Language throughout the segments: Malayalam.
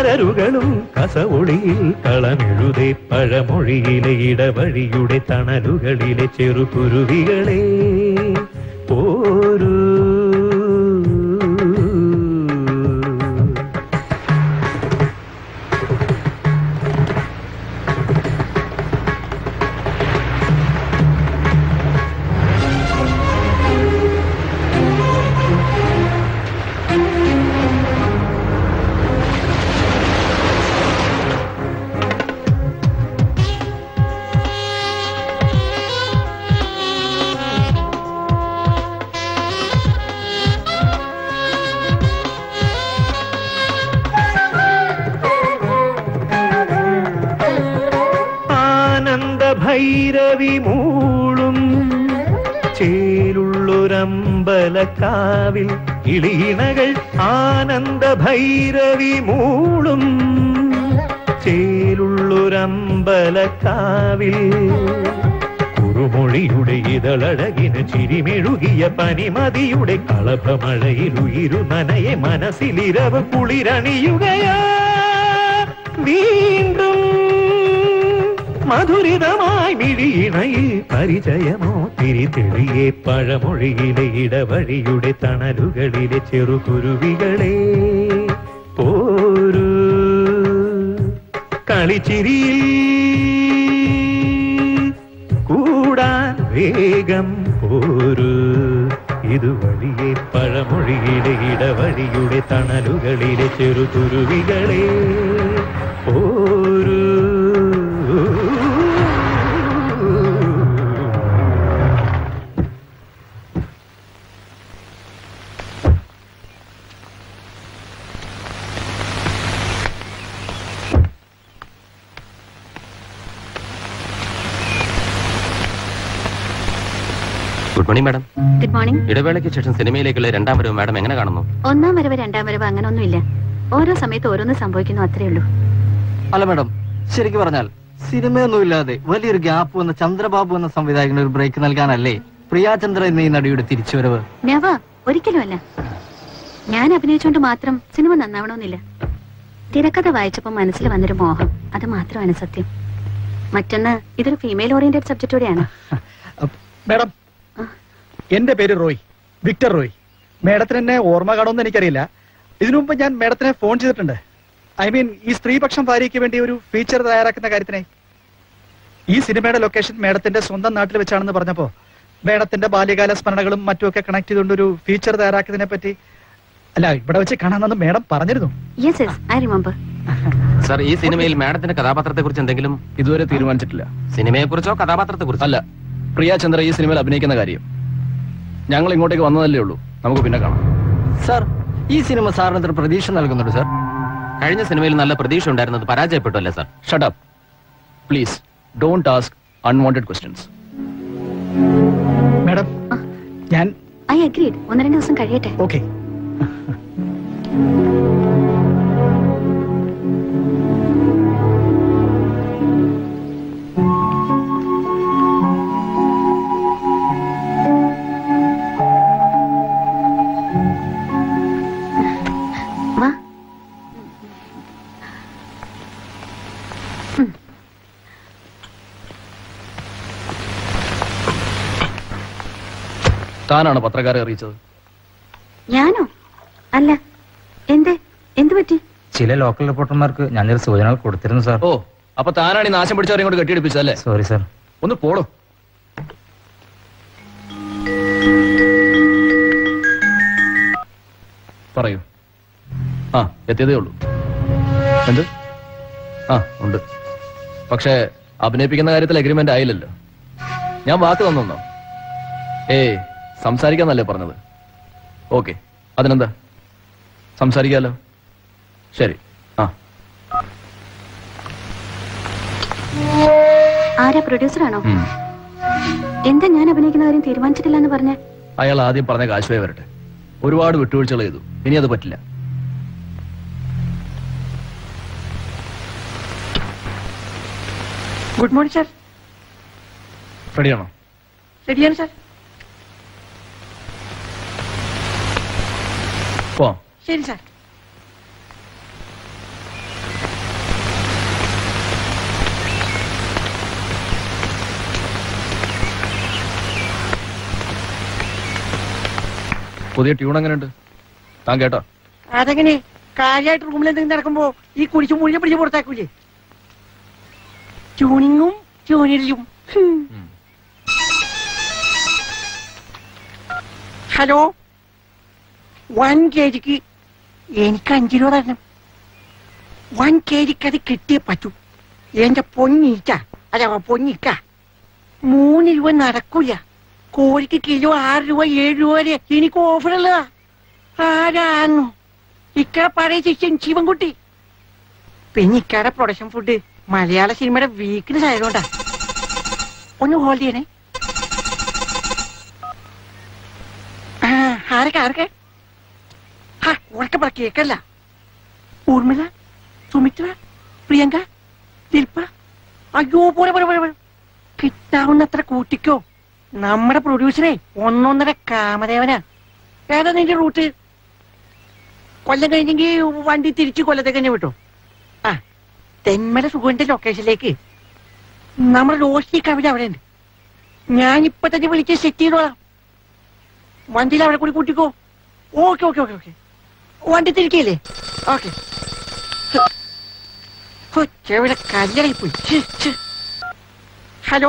കരരുകളും കസവൊളിയിൽ കളമെഴുതേ പഴമൊഴിയിലെ ഇടവഴിയുടെ തണലുകളിലെ ചെറുകുരുവികളെ പോരൂ ആനന്ദ ഭൈരവി മൂളും ചേലുള്ളൊരമ്പലക്കാവിൽ ഇളീണകൾ ആനന്ദ ഭൈരവി മൂളും ചേലുള്ളൊരമ്പലക്കാവിൽ കുറുമൊഴിയുടെ ഇതളഴകിന് ചിരിമെഴുകിയ പനിമതിയുടെ കളഭമഴയിൽ ഉയിരു നനയെ മനസ്സിലിരവ് കുളിരണിയുകയാ വീണ്ടും മധുരിതമായി മിഴിയിണയിൽ പരിചയമോ തിരിതെളിയെ പഴമൊഴിയിലെ ഇടവഴിയുടെ തണലുകളിലെ ചെറുകുരുവികളെ പോരൂ കളിച്ചിരിയിൽ കൂടാൻ വേഗം പോരൂ ഇതുവഴിയെ പഴമൊഴിയിലെ ഇടവഴിയുടെ തണലുകളിലെ ചെറുകുരുവികളെ പോരൂ good morning madam good morning ഇടവേളയ്ക്ക് ശേഷം സിനിമയിലേക്കുള്ള രണ്ടാം വരവ് മാഡം എങ്ങനെ കാണുന്നു ഒന്നാം വരവ് രണ്ടാം വരവ് അങ്ങനൊന്നുമില്ല ഓരോ സമയത്ത് ഓരോന്ന് സംഭവിക്കുന്നു അത്രേ ഉള്ളൂ അല്ല മാഡം ശരിക്കും പറഞ്ഞാൽ സിനിമയൊന്നുമില്ലാതെ വലിയൊരു ഗ്യാപ്പ് വന്ന ചന്ദ്രബാബു എന്ന സംവിധായകന് ഒരു ബ്രേക്ക് നൽകാനല്ലേ പ്രിയാചന്ദ്ര എന്ന ഈ നടിയുടെ തിരിച്ചുവരവ് നെവ ഒരിക്കലും അല്ല ഞാൻ അഭിനയിച്ചുകൊണ്ട് മാത്രം സിനിമ നന്നാവണമെന്നില്ല തിരക്കഥ വായിച്ചപ്പോൾ മനസ്സിൽ വന്നൊരു മോഹം അത് മാത്രമാണ് സത്യം മറ്റൊന്ന് ഇതൊരു ഫീമെയിൽ ഓറിയന്റഡ് സബ്ജക്റ്റ് കൂടെയാണ് മാഡം എന്റെ പേര് റോയ് വിക്ടർ റോയ് മേഡത്തിന് എന്നെ ഓർമ്മ കാണുമെന്ന് എനിക്കറിയില്ല ഇതിനു മുമ്പ് ഞാൻ മേഡത്തിനെ ഫോൺ ചെയ്തിട്ടുണ്ട് ഐ മീൻ ഈ സ്ത്രീപക്ഷം ഭാര്യയ്ക്ക് വേണ്ടി ഒരു ഫീച്ചർ തയ്യാറാക്കുന്ന കാര്യത്തിനെ ഈ സിനിമയുടെ ലൊക്കേഷൻ മേഡത്തിന്റെ സ്വന്തം നാട്ടിൽ വെച്ചാണെന്ന് പറഞ്ഞപ്പോ മേഡത്തിന്റെ ബാല്യകാല സ്മരണകളും മറ്റുമൊക്കെ കണക്ട് ചെയ്തുകൊണ്ട് ഒരു ഫീച്ചർ തയ്യാറാക്കുന്നതിനെ പറ്റി അല്ല ഇവിടെ വെച്ച് കാണാമെന്ന് മേഡം പറഞ്ഞിരുന്നു yes yes I remember sir ഈ സിനിമയിൽ മാഡത്തിന്റെ കഥാപാത്രത്തെ കുറിച്ച് എന്തെങ്കിലും ഇതുവരെ തീരുമാനിച്ചിട്ടില്ല സിനിമയെ കുറിച്ചോ കഥാപാത്രത്തെ കുറിച്ചോ അല്ല പ്രിയാചന്ദ്ര ഈ സിനിമയിൽ അഭിനയിക്കുന്ന കാര്യം ഞങ്ങൾ ഇങ്ങോട്ടേക്ക് വന്നതല്ലേ ഉള്ളൂ നമുക്ക് പിന്നെ കാണാം സാർ ഈ സിനിമ സാറിന് എത്ര പ്രതീക്ഷ നൽകുന്നുണ്ട് സാർ കഴിഞ്ഞ സിനിമയിൽ നല്ല പ്രതീക്ഷ ഉണ്ടായിരുന്നത് പരാജയപ്പെട്ടു അല്ലേ sir shut up please don't ask unwanted questions madam ഞാൻ ഐ അഗ്രീഡ് ഒന്ന് രണ്ട് ദിവസം കഴിയട്ടെ ഓക്കെ വാ താനാണ് പത്രക്കാരെ അറിയിച്ചത് ഞാനോ അല്ല എന്തേ എന്തു പറ്റി ചില ലോക്കൽ റിപ്പോർട്ടർമാർക്ക് ഞാൻ ചില സൂചനകൾ കൊടുത്തിരുന്നു സാർ ഓ അപ്പൊ താനാണ് ഈ നാശം പിടിച്ചവരെ കൊണ്ട് കെട്ടിയെടുപ്പിച്ചതല്ലേ സോറി സാർ ഒന്ന് പോടോ പറയൂ ആ എത്തിയതേ ഉള്ളൂ എന്ത് ആ ഉണ്ട് പക്ഷേ അഭിനയിപ്പിക്കുന്ന കാര്യത്തിൽ എഗ്രിമെന്റ് ആയില്ലല്ലോ ഞാൻ വാക്ക് തന്നോ ഏയ് സംസാരിക്കാന്നല്ലേ പറഞ്ഞത് ഓക്കെ അതിനെന്താ സംസാരിക്കാലോ ശരി ആ ആരാ പ്രൊഡ്യൂസറാണോ ഉം. എന്താ ഞാൻ അഭിനയിക്കുന്ന കാര്യം തീരുമാനിച്ചിട്ടില്ല എന്ന് പറഞ്ഞേ അയാൾ ആദ്യം പറഞ്ഞ കാശുവേ വരട്ടെ ഒരുപാട് വിട്ടുവീഴ്ചകൾ ചെയ്തു ഇനി അത് പറ്റില്ല ഗുഡ് മോർണിംഗ് സാർ റെഡിയാണോ റെഡിയാണ് സാർ പോവാം ശരി സാർ പുതിയ ട്യൂൺ എങ്ങനെയുണ്ട് താൻ കേട്ടോ അതെങ്ങനെ കാര്യമായിട്ട് റൂമിൽ എന്തെങ്കിലും നടക്കുമ്പോ ഈ കുടിച്ചു മുഴിഞ്ഞ പിടിച്ച് പുറത്താക്കൂലേ ട്യൂണിങ്ങും ട്യൂണിലും ഹലോ വൺ കെ ജിക്ക് എനിക്ക് അഞ്ചു രൂപ തരണം വൺ കെ ജിക്ക് അത് കിട്ടിയേ പറ്റൂ എന്റെ പൊന്നീച്ച അല്ല പൊന്നിക്ക മൂന്ന് രൂപ നടക്കൂല കോഴിക്ക് കിലോ ആറ് രൂപ ഏഴ് രൂപ വരെ എനിക്ക് ഓഫറുള്ള ആരാന്നു ഇക്കടെ പഴയ ശിഷ്യൻ ശിവൻകുട്ടി പിന്നെ ഇക്കടെ പ്രൊഡക്ഷൻ ഫുഡ് മലയാള സിനിമയുടെ വീക്ക്നെസ് ആയതുകൊണ്ടാ ഒന്ന് ഹോൾഡ് ചെയ്യണേ ആ ആരൊക്കെ ആരൊക്കെ ഹാ ഉറക്കെ പറ കേക്കല്ല ഊർമിള സുമിത്ര പ്രിയങ്ക ശില്പ അയ്യോ പോലെ പോലെ പോലെ പോലെ. കിട്ടാവുന്നത്ര കൂട്ടിക്കോ നമ്മുടെ പ്രൊഡ്യൂസറെ ഒന്നൊന്നര കാമദേവനാ ഏതാ നിന്റെ റൂട്ട് കൊല്ലം കഴിഞ്ഞെങ്കിൽ വണ്ടി തിരിച്ച് കൊല്ലത്തേക്ക് തന്നെ വിട്ടോ ആ തെന്മല സുഖന്റെ ലൊക്കേഷനിലേക്ക് നമ്മുടെ റോഷി കവിത അവിടെ ഉണ്ട് ഞാൻ ഇപ്പൊ തന്നെ വിളിച്ച് സെറ്റ് ചെയ്തോളാം വണ്ടിയിൽ അവിടെ കൂടി കൂട്ടിക്കോ ഓക്കെ ഓക്കെ ഓക്കെ ഓക്കെ വണ്ടി തിരിക്കല്ലേ ഓക്കെ ചെവിടെ കല്ലറായി പോയി ഛെ, ഛെ. ഹലോ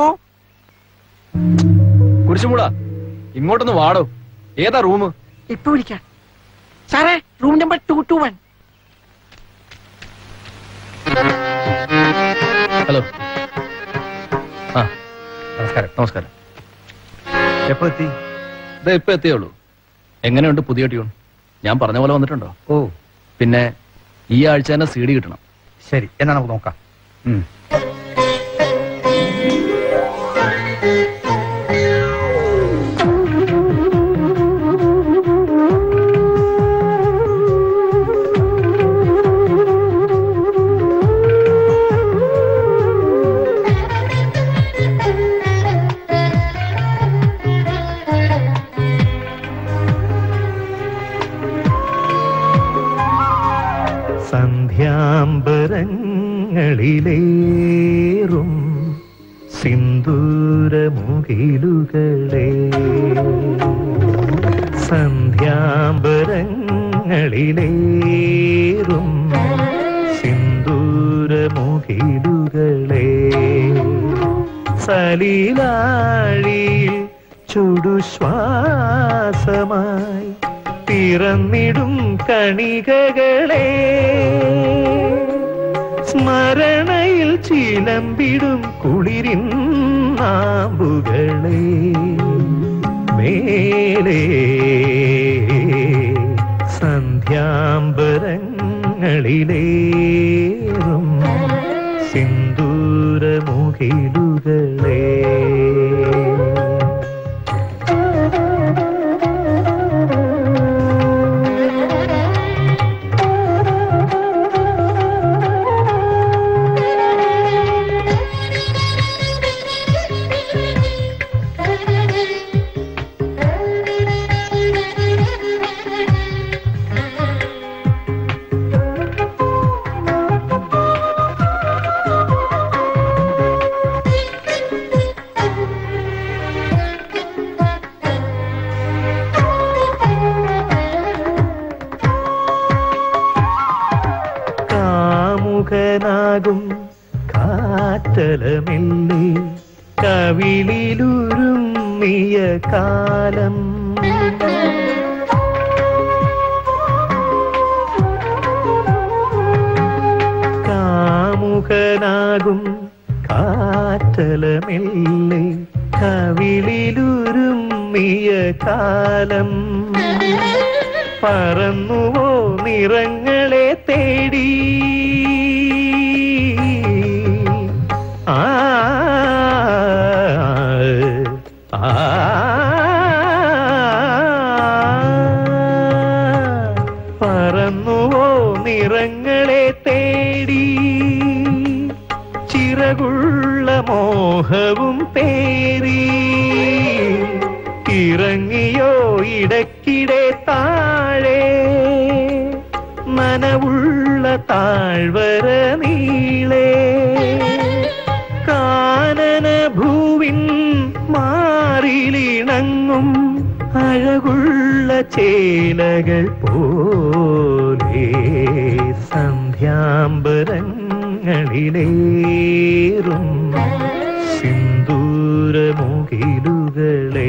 കുരിശുമൂടാ ഇങ്ങോട്ടൊന്ന് വാടോ ഏതാ റൂം ഇപ്പൊ വിളിക്കാം സാറേ room number two two one hello ആ നമസ്കാരം നമസ്കാരം എപ്പോ എത്തി ഇത് ഇപ്പൊ എത്തിയേ ഉള്ളൂ എങ്ങനെയുണ്ട് പുതിയ ട്യൂൺ ഞാൻ പറഞ്ഞ പോലെ വന്നിട്ടുണ്ടോ ഓ പിന്നെ ഈ ആഴ്ച തന്നെ സി ഡി കിട്ടണം ശരി എന്നാ നമുക്ക് നോക്കാം ഉം. സന്ധ്യാംബരങ്ങളിലേറും സിന്ദൂരമുകിലുകളെ സന്ധ്യാംബരങ്ങളിലേറും സിന്ദൂരമുകിലുകളെ സലീലാഴിയിൽ ചുടുശ്വാസമായി പിറന്നിടും കണികകളെ സ്മരണയിൽ ചിലമ്പിടും കുളിരിൻ നാമ്പുകളെ മേലേ സന്ധ്യാംബരങ്ങളിലേറും സിന്ദൂരമുകിലുകളേ കാമുകനാകും കാറ്റലമില്ലേ കവിളിലുരുമ്മിയ കാലം കാമുകനാകും കാറ്റലമില്ലേ കവിളിലുരുമ്മിയ കാലം പറന്നുവോ നിറങ്ങളെ തേടി ആ ആ പറന്നുവോ നിറങ്ങളെ തേടി ചിറകുള്ള മോഹവും പേരി ഇറങ്ങിയോ ഇടയ്ക്കിടെ താഴെ നനവുള്ള താഴ്വര നീളേ കാനന ഭൂവിൻ മാറിലിണങ്ങും അഴകുള്ള ചേലകൾ പോലെ സന്ധ്യാംബരങ്ങളിലേറും സിന്ദൂരമുകിലുകളേ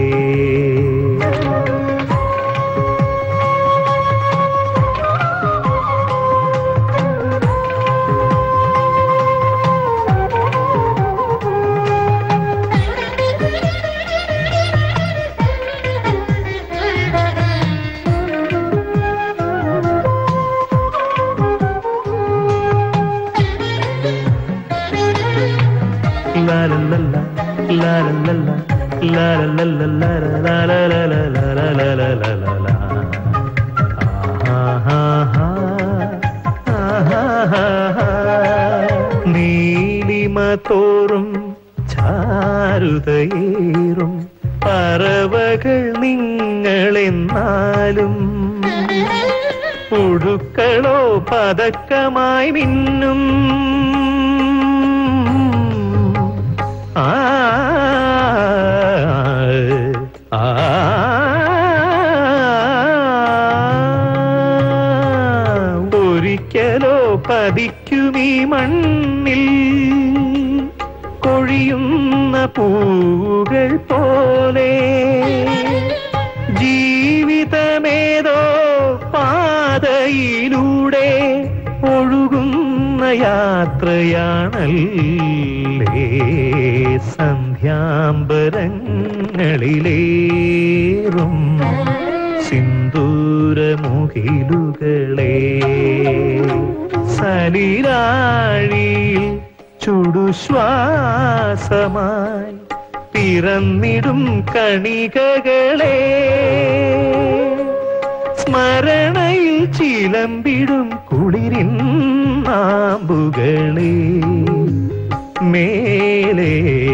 La la la la, la la la la, la la la la la la la la la la la la la la la la. ആഹാഹാ, ആഹാഹാ. നീലിമ തോറും ചാരുതയേറും പറവകൾ നിങ്ങളെന്നാലും പുഴുക്കളോ പതക്കമായി മിന്നും ആ ആ ഒരിക്കലോ പതിക്കുമീ മണ്ണിൽ കൊഴിയുന്ന പൂകൾ പോലെ ജീവിതമേതോ പാതയിലൂടെ ഒഴുകുന്ന യാത്രയാണല്ലേ സന്ധ്യാംബരങ്ങളിലേറും സിന്ദൂരമുകിലുകളേ സലിലാഴിയിൽ ചുടുശ്വാസമായി പിറന്നിടും കണികകളെ സ്മരണയിൽ ചിലമ്പിടും കുളിരിൻ നാമ്പുകളെ മേലെ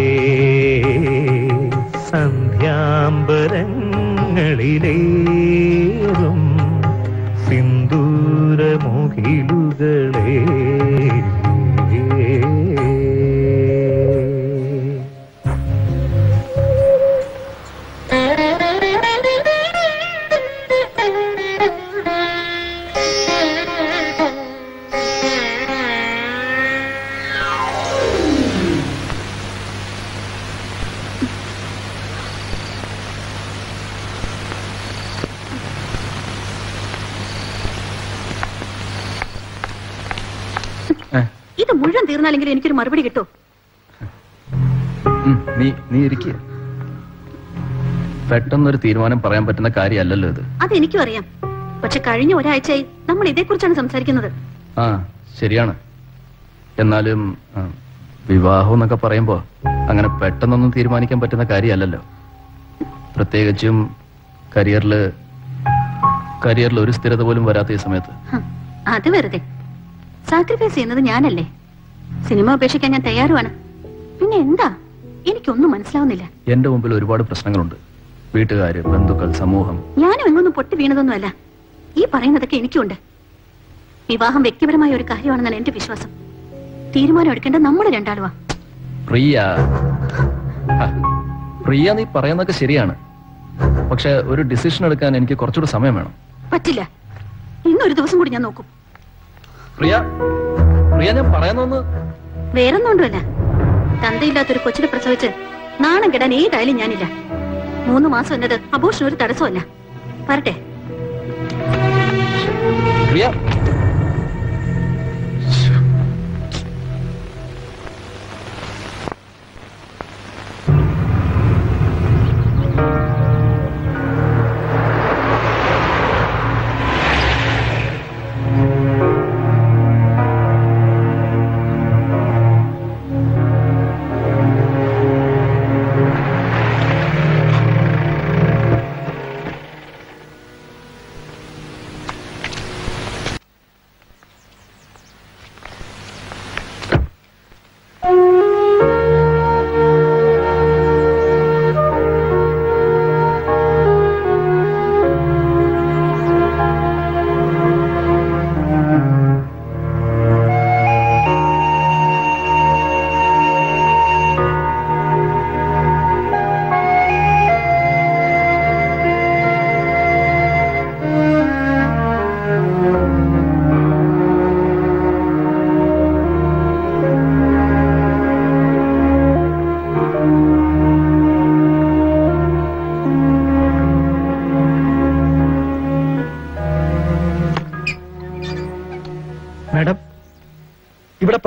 സന്ധ്യാംബരങ്ങളിലേറും സിന്ദൂരമുകിലുകളേ ഇത് മുഴുവൻ തീർന്നാലെങ്കിലും എനിക്കൊരു മറുപടി കിട്ടും ഉം, നീ നീ ഇരിക്കുക പെട്ടെന്നൊരു തീരുമാനം പറയാൻ പറ്റുന്ന കാര്യമല്ലല്ലോ ഇത് അതെനിക്കും അറിയാം പക്ഷെ കഴിഞ്ഞ ഒരാഴ്ചയായി നമ്മൾ ഇതേക്കുറിച്ചാണ് സംസാരിക്കുന്നത് ആ ശരിയാണ് എന്നാലും ആ, വിവാഹം എന്നൊക്കെ പറയുമ്പോ അങ്ങനെ പെട്ടെന്നൊന്നും തീരുമാനിക്കാൻ പറ്റുന്ന കാര്യമല്ലല്ലോ പ്രത്യേകിച്ചും കരിയറിൽ കരിയറിൽ ഒരു സ്ഥിരത പോലും വരാത്ത ഈ സമയത്ത് ഹ്, അത് വെറുതെ സാക്രിഫൈസ് ചെയ്യുന്നത് ഞാനല്ലേ സിനിമ ഉപേക്ഷിക്കാൻ ഞാൻ തയ്യാറുമാണ് പിന്നെ എന്താ എനിക്കൊന്നും മനസ്സിലാവുന്നില്ല എന്റെ മുമ്പിൽ ഒരുപാട് പ്രശ്നങ്ങളുണ്ട് വീട്ടുകാര് ബന്ധുക്കൾ സമൂഹം ഞാനും എങ്ങൊന്നും പൊട്ടി വീണതൊന്നുമല്ല ഈ പറയുന്നതൊക്കെ എനിക്കുണ്ട് വിവാഹം വ്യക്തിപരമായ ഒരു കാര്യമാണെന്നാണ് എന്റെ വിശ്വാസം തീരുമാനം എടുക്കേണ്ടത് നമ്മൾ രണ്ടാളുവാ പ്രിയ ഹ, പ്രിയ നീ പറയുന്നതൊക്കെ ശരിയാണ് പക്ഷെ ഒരു ഡിസിഷൻ എടുക്കാൻ എനിക്ക് കുറച്ചുകൂടി സമയം വേണം പറ്റില്ല ഇന്നൊരു ദിവസം കൂടി ഞാൻ നോക്കും പ്രിയ പ്രിയ ഞാൻ പറയുന്നൊന്ന് വേറൊന്നുകൊണ്ടുമല്ല തന്തയില്ലാത്തൊരു കൊച്ചിനെ പ്രസവിച്ച് നാണം കെടാൻ ഏതായാലും ഞാനില്ല മൂന്ന് മാസം എന്നത് അബോഷൻ ഒരു തടസ്സമല്ല പറട്ടെ പ്രിയ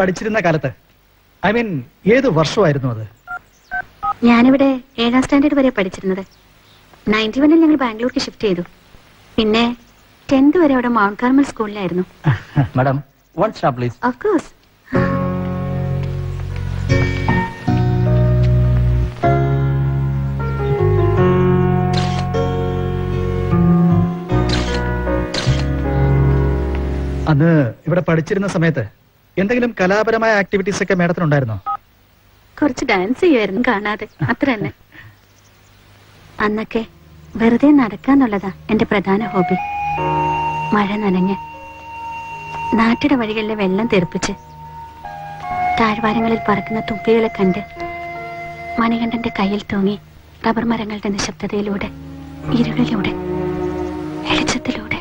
പഠിച്ചിരുന്ന കാലത്ത് ഐ മീൻ ഏത് വർഷമായിരുന്നു അത് ഞാനിവിടെ ഏഴാം സ്റ്റാൻഡേർഡ് വരെ പഠിച്ചിരുന്നത് നയൻറ്റി വണ്ണിൽ ഞങ്ങൾ ബാംഗ്ലൂർക്ക് ഷിഫ്റ്റ് ചെയ്തു പിന്നെ ടെൻത്ത് വരെ അവിടെ മൗണ്ട് കാർമൽ സ്കൂളിലായിരുന്നു madam one star please of course അന്ന് ഇവിടെ പഠിച്ചിരുന്ന സമയത്ത് എന്തെങ്കിലും കലാപരമായ ആക്ടിവിറ്റീസ് ഒക്കെ മേഡത്തിനുണ്ടായിരുന്നോ കുറച്ച് ഡാൻസ് ചെയ്യുമായിരുന്നു കാണാതെ അത്ര തന്നെ അന്നൊക്കെ വെറുതെ നടക്കാന്നുള്ളതാ എന്റെ പ്രധാന ഹോബി മഴ നനഞ്ഞ് നാട്ടിട വഴികളിലെ വെള്ളം തെറിപ്പിച്ച് താഴ്വാരങ്ങളിൽ പറക്കുന്ന തുമ്പികളെ കണ്ട് മണികണ്ഠന്റെ കയ്യിൽ തൂങ്ങി റബ്ബർ മരങ്ങളുടെ നിശബ്ദതയിലൂടെ ഇരുളിലൂടെ വെളിച്ചത്തിലൂടെ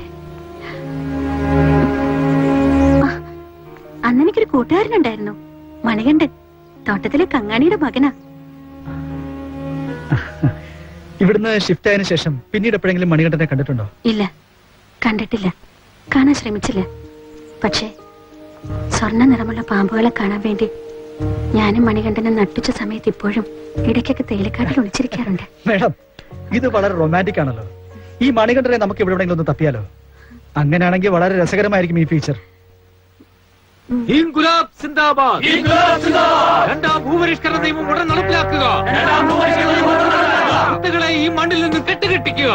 ആ, അന്നെനിക്കൊരു കൂട്ടുകാരനുണ്ടായിരുന്നു മണികണ്ഠൻ തോട്ടത്തിലെ കങ്ങാണിയുടെ മകനാ ഇവിടുന്ന് ഷിഫ്റ്റ് ആയതിനു ശേഷം പിന്നീട് എപ്പോഴെങ്കിലും മണികണ്ഠനെ കണ്ടിട്ടുണ്ടോ ഇല്ല കണ്ടിട്ടില്ല കാണാൻ ശ്രമിച്ചില്ല പക്ഷേ സ്വർണ്ണ നിറമുള്ള പാമ്പുകളെ കാണാൻ വേണ്ടി ഞാനും മണികണ്ഠനും നട്ടുച്ച സമയത്ത് ഇപ്പോഴും ഇടയ്ക്കൊക്കെ തേയിലക്കാട്ടിൽ ഒളിച്ചിരിക്കാറുണ്ട് മേഡം ഇത് വളരെ റൊമാൻറ്റിക് ആണല്ലോ ഈ മണികണ്ഠനെ നമുക്ക് ഇവിടെ എവിടെയെങ്കിലും ഒന്ന് തപ്പിയാലോ അങ്ങനെയാണെങ്കിൽ വളരെ രസകരമായിരിക്കും ഈ ഫീച്ചർ ഇൻകുലാബ് സിന്ദാബാദ് രണ്ടാം ഭൂപരിഷ്കരണ നിയമം ഉടൻ നടപ്പിലാക്കുക കുട്ടികളെ ഈ മണ്ണിൽ നിന്ന് കെട്ടുകെട്ടിക്കുക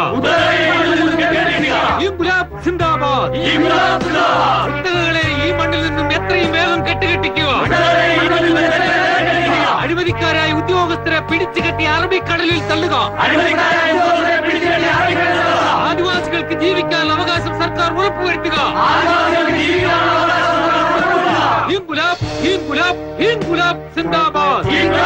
ഇൻകുലാബ് സിന്ദാബാദ് കുട്ടികളെ ഈ മണ്ണിൽ നിന്നും എത്രയും വേഗം കെട്ടുകെട്ടിക്കുക അഴിമതിക്കാരായ ഉദ്യോഗസ്ഥരെ പിടിച്ചു കെട്ടി അറബിക്കടലിൽ തള്ളുക ആദിവാസികൾക്ക് ജീവിക്കാൻ അവകാശം സർക്കാർ ഉറപ്പുവരുത്തുക ഇൻകുലാബ് ഇൻകുലാബ് ഇൻകുലാബ് സിന്ദാബാദ്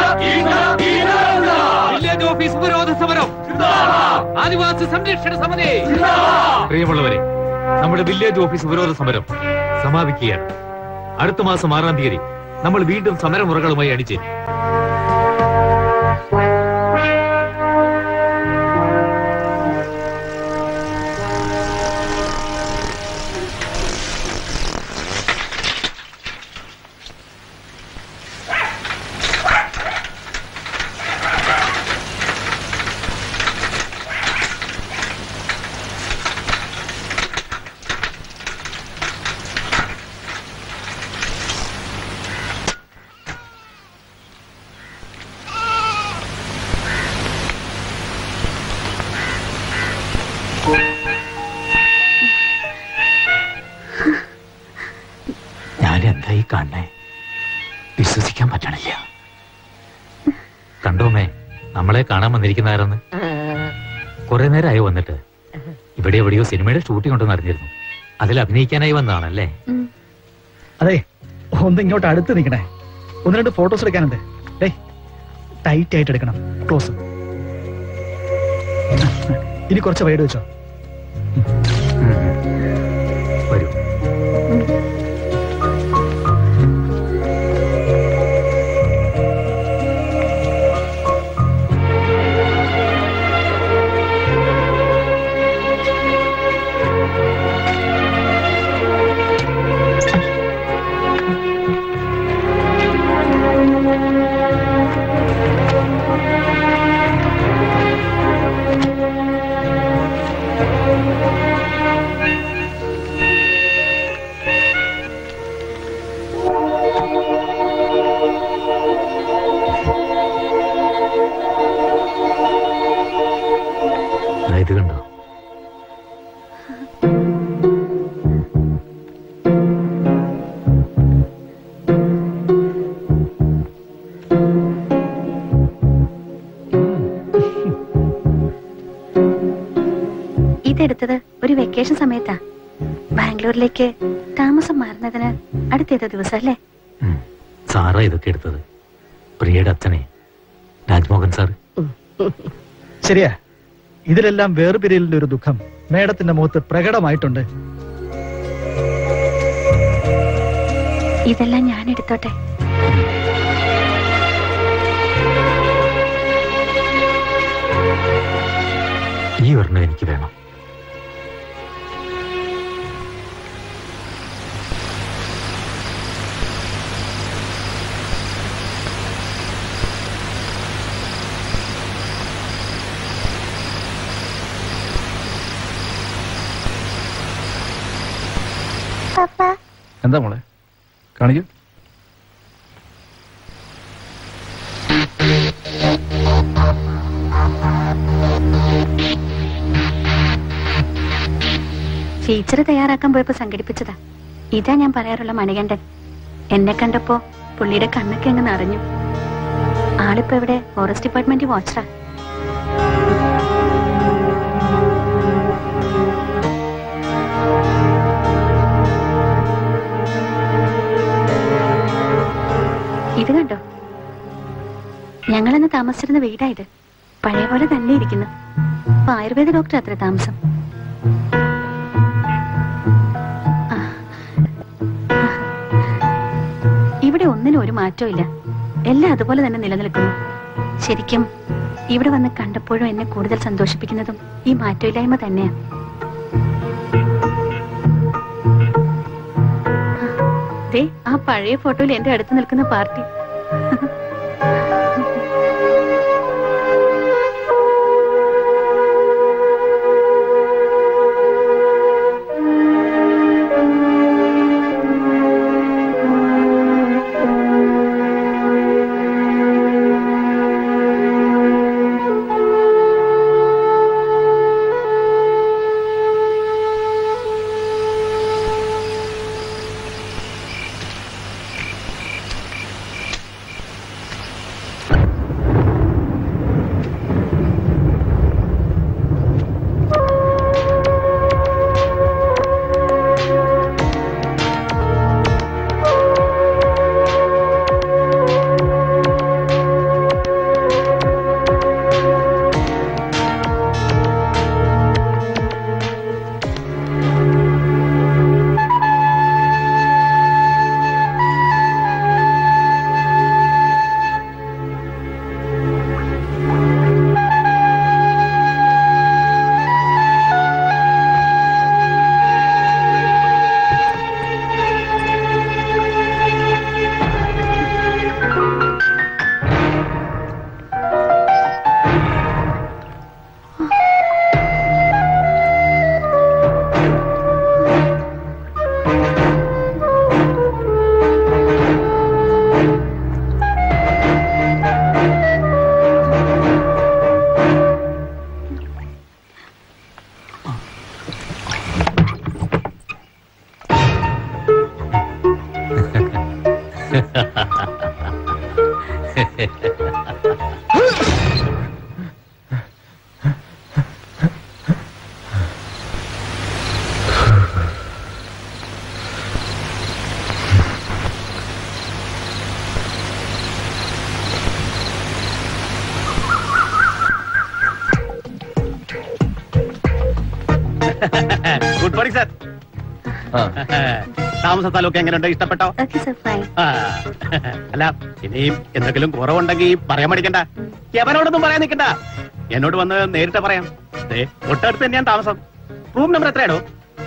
വില്ലേജ് ഓഫീസ് ഉപരോധ സമരം ആദിവാസി സംരക്ഷണ സമിതി പ്രിയമുള്ളവരെ നമ്മുടെ വില്ലേജ് ഓഫീസ് ഉപരോധ സമരം സമാപിക്കുകയാണ് അടുത്ത മാസം ആറാം തീയതി നമ്മൾ വീണ്ടും സമരമുറകളുമായി അണിചേരും ഞാൻ എന്തായി കാണണേ വിശ്വസിക്കാൻ പറ്റണില്ല കണ്ടോമേ നമ്മളെ കാണാൻ വന്നിരിക്കുന്നവരെന്ന് കുറെ നേരമായി വന്നിട്ട് ഇവിടെ എവിടെയോ സിനിമയുടെ ഷൂട്ടിംഗ് ഉണ്ടെന്ന് അറിഞ്ഞിരുന്നു അതിൽ അഭിനയിക്കാനായി വന്നതാണല്ലേ ഉം. അതെ ഒന്ന് ഇങ്ങോട്ട് അടുത്ത് നിൽക്കണേ ഒന്ന് രണ്ട് ഫോട്ടോസ് എടുക്കാനുണ്ട് ഡേ ടൈറ്റ് ആയിട്ട് എടുക്കണം ക്ലോസ് ഇനി കുറച്ച് വൈഡ് വെച്ചോ വരൂ ദാ ഇത് കണ്ടോ ഇതെടുത്തത് ഒരു വെക്കേഷൻ സമയത്താ ബാംഗ്ലൂരിലേക്ക് താമസം മാറുന്നതിന് അടുത്തേത് ദിവസം അല്ലേ ഉം. സാറാ ഇതൊക്കെ എടുത്തത് പ്രിയയുടെ അച്ഛനെ രാജ്മോഹൻ സാർ ശരിയാ ഇതിലെല്ലാം വേർപിരിയലിന്റെ ഒരു ദുഃഖം മേഡത്തിന്റെ മുഖത്ത് പ്രകടമായിട്ടുണ്ട് ഇതെല്ലാം ഞാൻ എടുത്തോട്ടെ ഈ ഒരെണ്ണം എനിക്ക് വേണം എന്താ മോളെ കാണിക്കൂ ടീച്ചർ തയ്യാറാക്കാൻ പോയപ്പോ സംഘടിപ്പിച്ചതാ ഇതാ ഞാൻ പറയാറുള്ള മണികണ്ഠൻ എന്നെ കണ്ടപ്പോ പുള്ളിയുടെ കണ്ണൊക്കെ അങ്ങ് നിറഞ്ഞു ആളിപ്പോ ഇവിടെ ഫോറസ്റ്റ് ഡിപ്പാർട്ട്മെന്റ് വാച്ചറാ ഇത് കണ്ടോ ഞങ്ങളന്ന് താമസിച്ചിരുന്ന വീടാ ഇത് പഴയ പോലെ തന്നെ ഇരിക്കുന്നു ഇപ്പൊ ആയുർവേദ ഡോക്ടർ അത്ര താമസം ആ. ഇവിടെ ഒന്നിനും ഒരു മാറ്റവും ഇല്ല എല്ലാം അതുപോലെ തന്നെ നിലനിൽക്കുന്നു ശരിക്കും ഇവിടെ വന്ന് കണ്ടപ്പോഴും എന്നെ കൂടുതൽ സന്തോഷിപ്പിക്കുന്നതും ഈ മാറ്റമില്ലായ്മ തന്നെയാ ദേ ആ പഴയ ഫോട്ടോയിൽ എന്റെ അടുത്ത് നിൽക്കുന്ന പാർട്ടി ഗുഡ് മോർണിംഗ് സാർ ആ താമസ സ്ഥലമൊക്കെ എങ്ങനെയുണ്ട് ഇഷ്ടപ്പെട്ടോ ഓക്കെ സർ ഫൈൻ ആ, അല്ല ഇനിയും എന്തെങ്കിലും കുറവുണ്ടെങ്കിൽ പറയാൻ മടിക്കണ്ട എവനോടൊന്നും പറയാൻ നിൽക്കണ്ട എന്നോട് വന്ന് നേരിട്ട് പറയാം ദേ, തൊട്ടടുത്ത് തന്നെയാണ് താമസം റൂം നമ്പർ എത്രയാണോ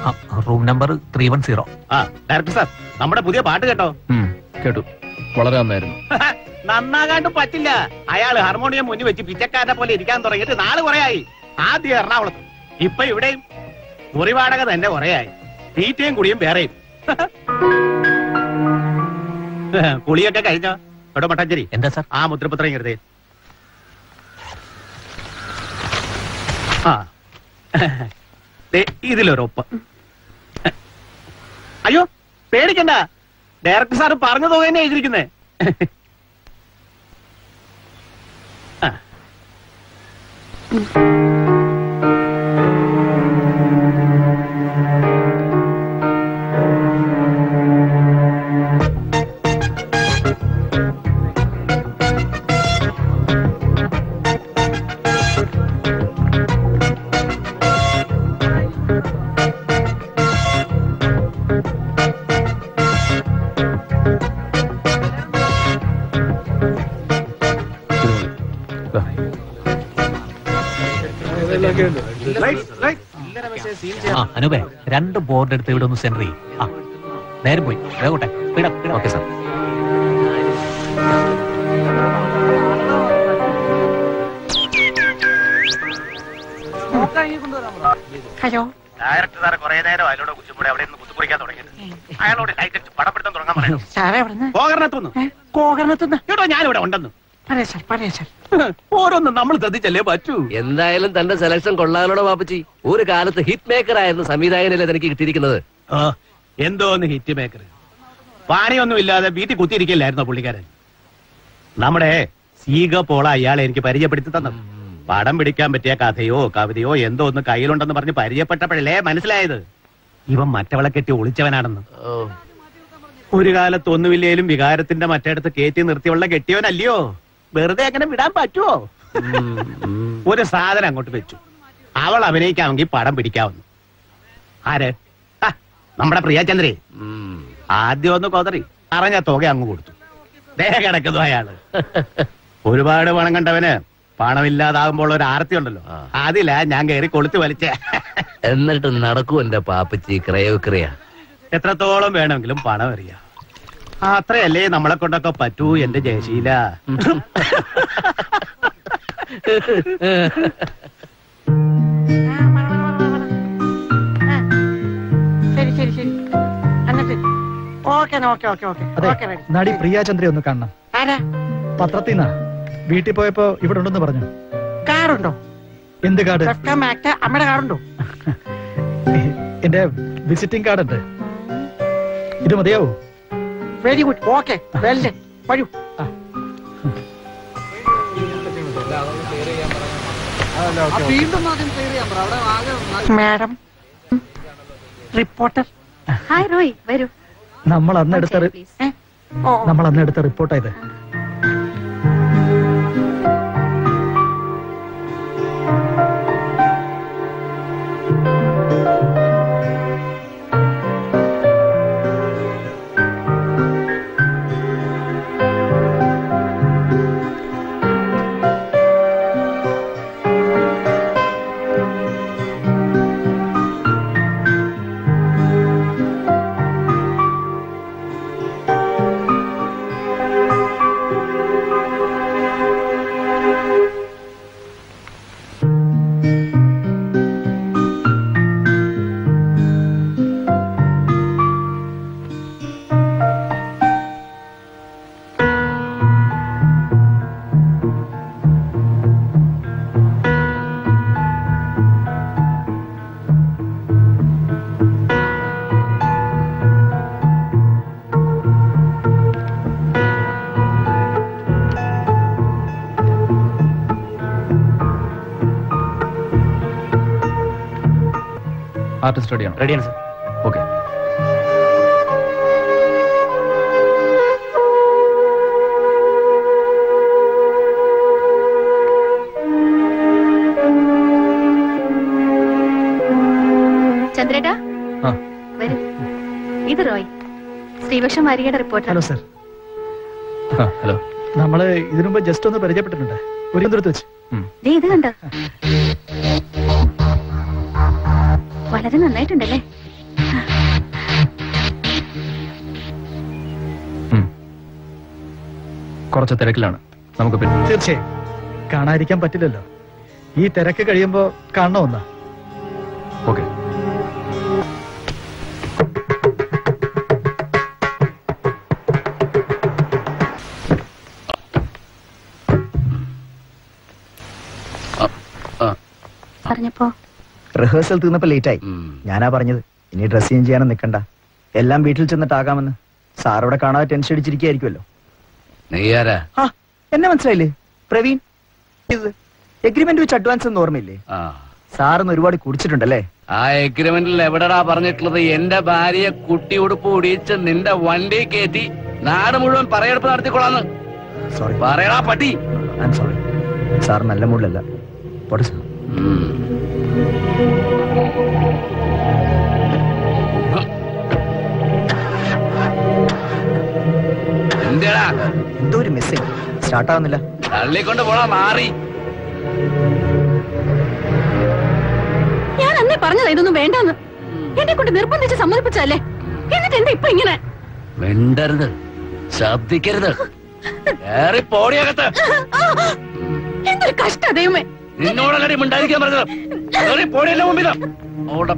room number three one zero ആ ഡയറക്ടർ സാർ നമ്മുടെ പുതിയ പാട്ട് കേട്ടോ ഉം, കേട്ടു വളരെ നന്നായിരുന്നു നന്നാകാണ്ട് പറ്റില്ല അയാള് ഹാർമോണിയം മുന്നിൽ വെച്ച് പിച്ചക്കാരനെ പോലെ ഇരിക്കാൻ തുടങ്ങിയിട്ട് നാള് കുറയായി ആദ്യം എറണാകുളത്ത് ഇപ്പൊ ഇവിടെയും മുറി വാടക തന്നെ കുറയായി തീറ്റയും കുടിയും വേറെയും കുളിയൊക്കെ കഴിഞ്ഞോ എവിടെ മട്ടാഞ്ചേരി എന്താ സാർ ആ മുദ്രപത്രം ഇങ്ങരുതേ ആ ദേ, ഇതിലൊരൊപ്പ് അയ്യോ പേടിക്കണ്ട ഡയറക്ടർ സാറ് പറഞ്ഞ തുക തന്നെ എഴുതിയിരിക്കുന്നേ ആ. ദാ, ആ അനൂപേ രണ്ട് ബോർഡ് എടുത്ത് ഇവിടെ ഒന്ന് സെൻറ്റർ ചെയ്യും ആ നേരെ പോയി വേഗോട്ടെ okay sir hello director sir കുറെ നേരം അയാളോട് കുച്ചിപ്പൂടെ അവിടെ നിന്ന് കുത്തിക്കുറിക്കാൻ തുടങ്ങിയത് അയാളോട് ലൈറ്റ് അടിച്ച് പടപ്പെടുത്താൻ തുടങ്ങാൻ പറയണം സാറേ എവിടുന്ന് പോകരണത്തുനിന്ന് കോകർണത്തുനിന്ന് കേട്ടോ ഞാനിവിടെ ഉണ്ടെന്ന് പറയാ സാർ പറയാ സാർ ഓരോന്നും നമ്മൾ ശ്രദ്ധിച്ചല്ലേ പറ്റൂ എന്തായാലും തന്റെ സെലക്ഷൻ കൊള്ളാലോടോ പാപ്പച്ചി ഒരു കാലത്ത് ഹിറ്റ് മേക്കർ ആയിരുന്ന സംവിധായകനല്ലേ തനിക്ക് കിട്ടിയിരിക്കുന്നത് ആ എന്തോന്ന് ഹിറ്റ് മേക്കർ പാണിയൊന്നും ഇല്ലാതെ വീട്ടിൽ കുത്തിയിരിക്കില്ലായിരുന്നോ പുള്ളിക്കാരൻ നമ്മുടെ സീഗ പോള അയാളെ എനിക്ക് പരിചയപ്പെടുത്തി തന്നത് പടം പിടിക്കാൻ പറ്റിയ കഥയോ കവിതയോ എന്തോ ഒന്ന് കയ്യിലുണ്ടെന്ന് പറഞ്ഞ് പരിചയപ്പെട്ടപ്പോഴല്ലേ മനസ്സിലായത് ഇവൻ മറ്റവളെ കെട്ടി ഒളിച്ചവനാണെന്ന് ഓ ഒരു കാലത്ത് ഒന്നുമില്ലേലും വികാരത്തിന്റെ മറ്റേടത്ത് കയറ്റി നിർത്തിയുള്ള കെട്ടിയവനല്ലയോ വെറുതെ അങ്ങനെ വിടാൻ പറ്റുമോ ഒരു സാധനം അങ്ങോട്ട് വെച്ചു അവൾ അഭിനയിക്കാമെങ്കിൽ പടം പിടിക്കാവുന്നു ആര് ആ, നമ്മുടെ പ്രിയചന്ദ്രേ ഉം. ആദ്യം ഒന്ന് കൊതറി അറിഞ്ഞ തുക അങ്ങ് കൊടുത്തു ദേ കിടക്കുന്നു അയാള് ഒരുപാട് പണം കണ്ടവന് പണമില്ലാതാകുമ്പോൾ ഒരു ആർത്തി ഉണ്ടല്ലോ ആ. അതിലാ ഞാൻ കയറി കൊളുത്തി വലിച്ചേ എന്നിട്ട് നടക്കൂ എന്റെ പാപ്പച്ചി ക്രയോക്രിയ എത്രത്തോളം വേണമെങ്കിലും പണം അറിയാം അത്രയല്ലേ നമ്മളെ കൊണ്ടൊക്കെ പറ്റൂ എന്റെ ജയശീല ശരി ശരി ശരി എന്നിട്ട് ഓക്കെ ഓക്കെ ഓക്കെ ഓക്കെ അതെ ഓക്കെ ready. നടി പ്രിയാചന്ദ്രയെ ഒന്ന് കാണണം ആരാ പത്രത്തിൽ നിന്നാ വീട്ടിൽ പോയപ്പോ ഇവിടെ ഉണ്ടെന്ന് പറഞ്ഞു കാറുണ്ടോ എന്ത് കാർഡ് വെൽക്കം ആക്ട് അമ്മയുടെ കാറുണ്ടോ എന്റെ വിസിറ്റിംഗ് കാർഡ് ഉണ്ട് ഇത് മതിയാവോ വെരി ഗുഡ് ഓക്കെ വെൽഡൻ വരൂ മാഡം റിപ്പോർട്ടർ ഹായ് റോയ് വരൂ നമ്മൾ അന്ന് എടുത്ത റി- പ്ലീസ് ഓ നമ്മൾ അന്ന് എടുത്ത റിപ്പോർട്ടാ ഇത് ആർട്ടിസ്റ്റ് റെഡിയാണോ റെഡിയാണ് സർ ഓക്കെ ചന്ദ്രേട്ടാ ആ വരൂ ഇത് റോയ് ശ്രീവക്ഷം വാരികയുടെ റിപ്പോർട്ടർ ഹലോ സർ ആ, ഹലോ നമ്മള് ഇതിനു മുമ്പ് ജസ്റ്റ് ഒന്ന് പരിചയപ്പെട്ടിട്ടുണ്ട് ഒരു ദൂരത്ത് വെച്ച് ഉം. ദേ ഇത് കണ്ടോ വളരെ നന്നായിട്ടുണ്ടല്ലേ ഉം. കുറച്ച് തിരക്കിലാണ് നമുക്ക് പിന്നെ തീർച്ചയായും കാണാതിരിക്കാൻ പറ്റില്ലല്ലോ ഈ തിരക്ക് കഴിയുമ്പോ കാണണമെന്നാ ഓക്കെ പറഞ്ഞപ്പോ റിഹേഴ്സൽ തീർന്നപ്പോ ലേറ്റ് ആയി ഉം. ഞാനാ പറഞ്ഞത് ഇനി ഡ്രസ് ചേഞ്ച് ചെയ്യാനും നിൽക്കണ്ട എല്ലാം വീട്ടിൽ ചെന്നിട്ടാകാമെന്ന് സാറോടെ കാണാതെ ടെൻഷൻ അടിച്ചിരിക്കുമായിരിക്കുമല്ലോ നീ ആരാ ആ എന്നെ മനസ്സിലായില്ലേ പ്രവീൺ ഇത് എഗ്രിമെന്റ് വെച്ച് അഡ്വാൻസ് ഒന്നും ഓർമ്മയില്ലേ ആ സാറിന്ന് ഒരുപാട് കുടിച്ചിട്ടുണ്ടല്ലേ ആ എഗ്രിമെന്റിൽ എവിടെടാ പറഞ്ഞിട്ടുള്ളത് എന്റെ ഭാര്യയെ കുട്ടി ഉടുപ്പ് ഉടിയിച്ച് നിന്റെ വണ്ടി കയറ്റി നാട് മുഴുവൻ പറയെടുപ്പ് നടത്തിക്കൊള്ളാന്ന് സോറി പറയടാ പട്ടി ഐ എം സോറി സാർ നല്ല മൂഡിലല്ല പോട്ടെ സാർ ഉം. എന്തിടാ എന്തോ ഒരു മെസ്സേജ് സ്റ്റാർട്ട് ആവുന്നില്ല തള്ളിക്കൊണ്ട് പോടാ മാറി ഞാൻ അന്നേ പറഞ്ഞതാ ഇതൊന്നും വേണ്ടെന്ന് എന്നെ കൊണ്ട് നിർബന്ധിച്ച് സമ്മതിപ്പിച്ചല്ലേ എന്നിട്ട് എന്താ ഇപ്പൊ ഇങ്ങനെ മിണ്ടരുത് ശബ്ദിക്കരുത് ഏറി പോടിയകത്ത് എന്തൊരു കഷ്ട ദൈവമേ നിന്നോടല്ലടി മിണ്ടാതിരിക്കാൻ പറഞ്ഞത് ഏറി പോടിയല്ല മുമ്പിൽ ഓട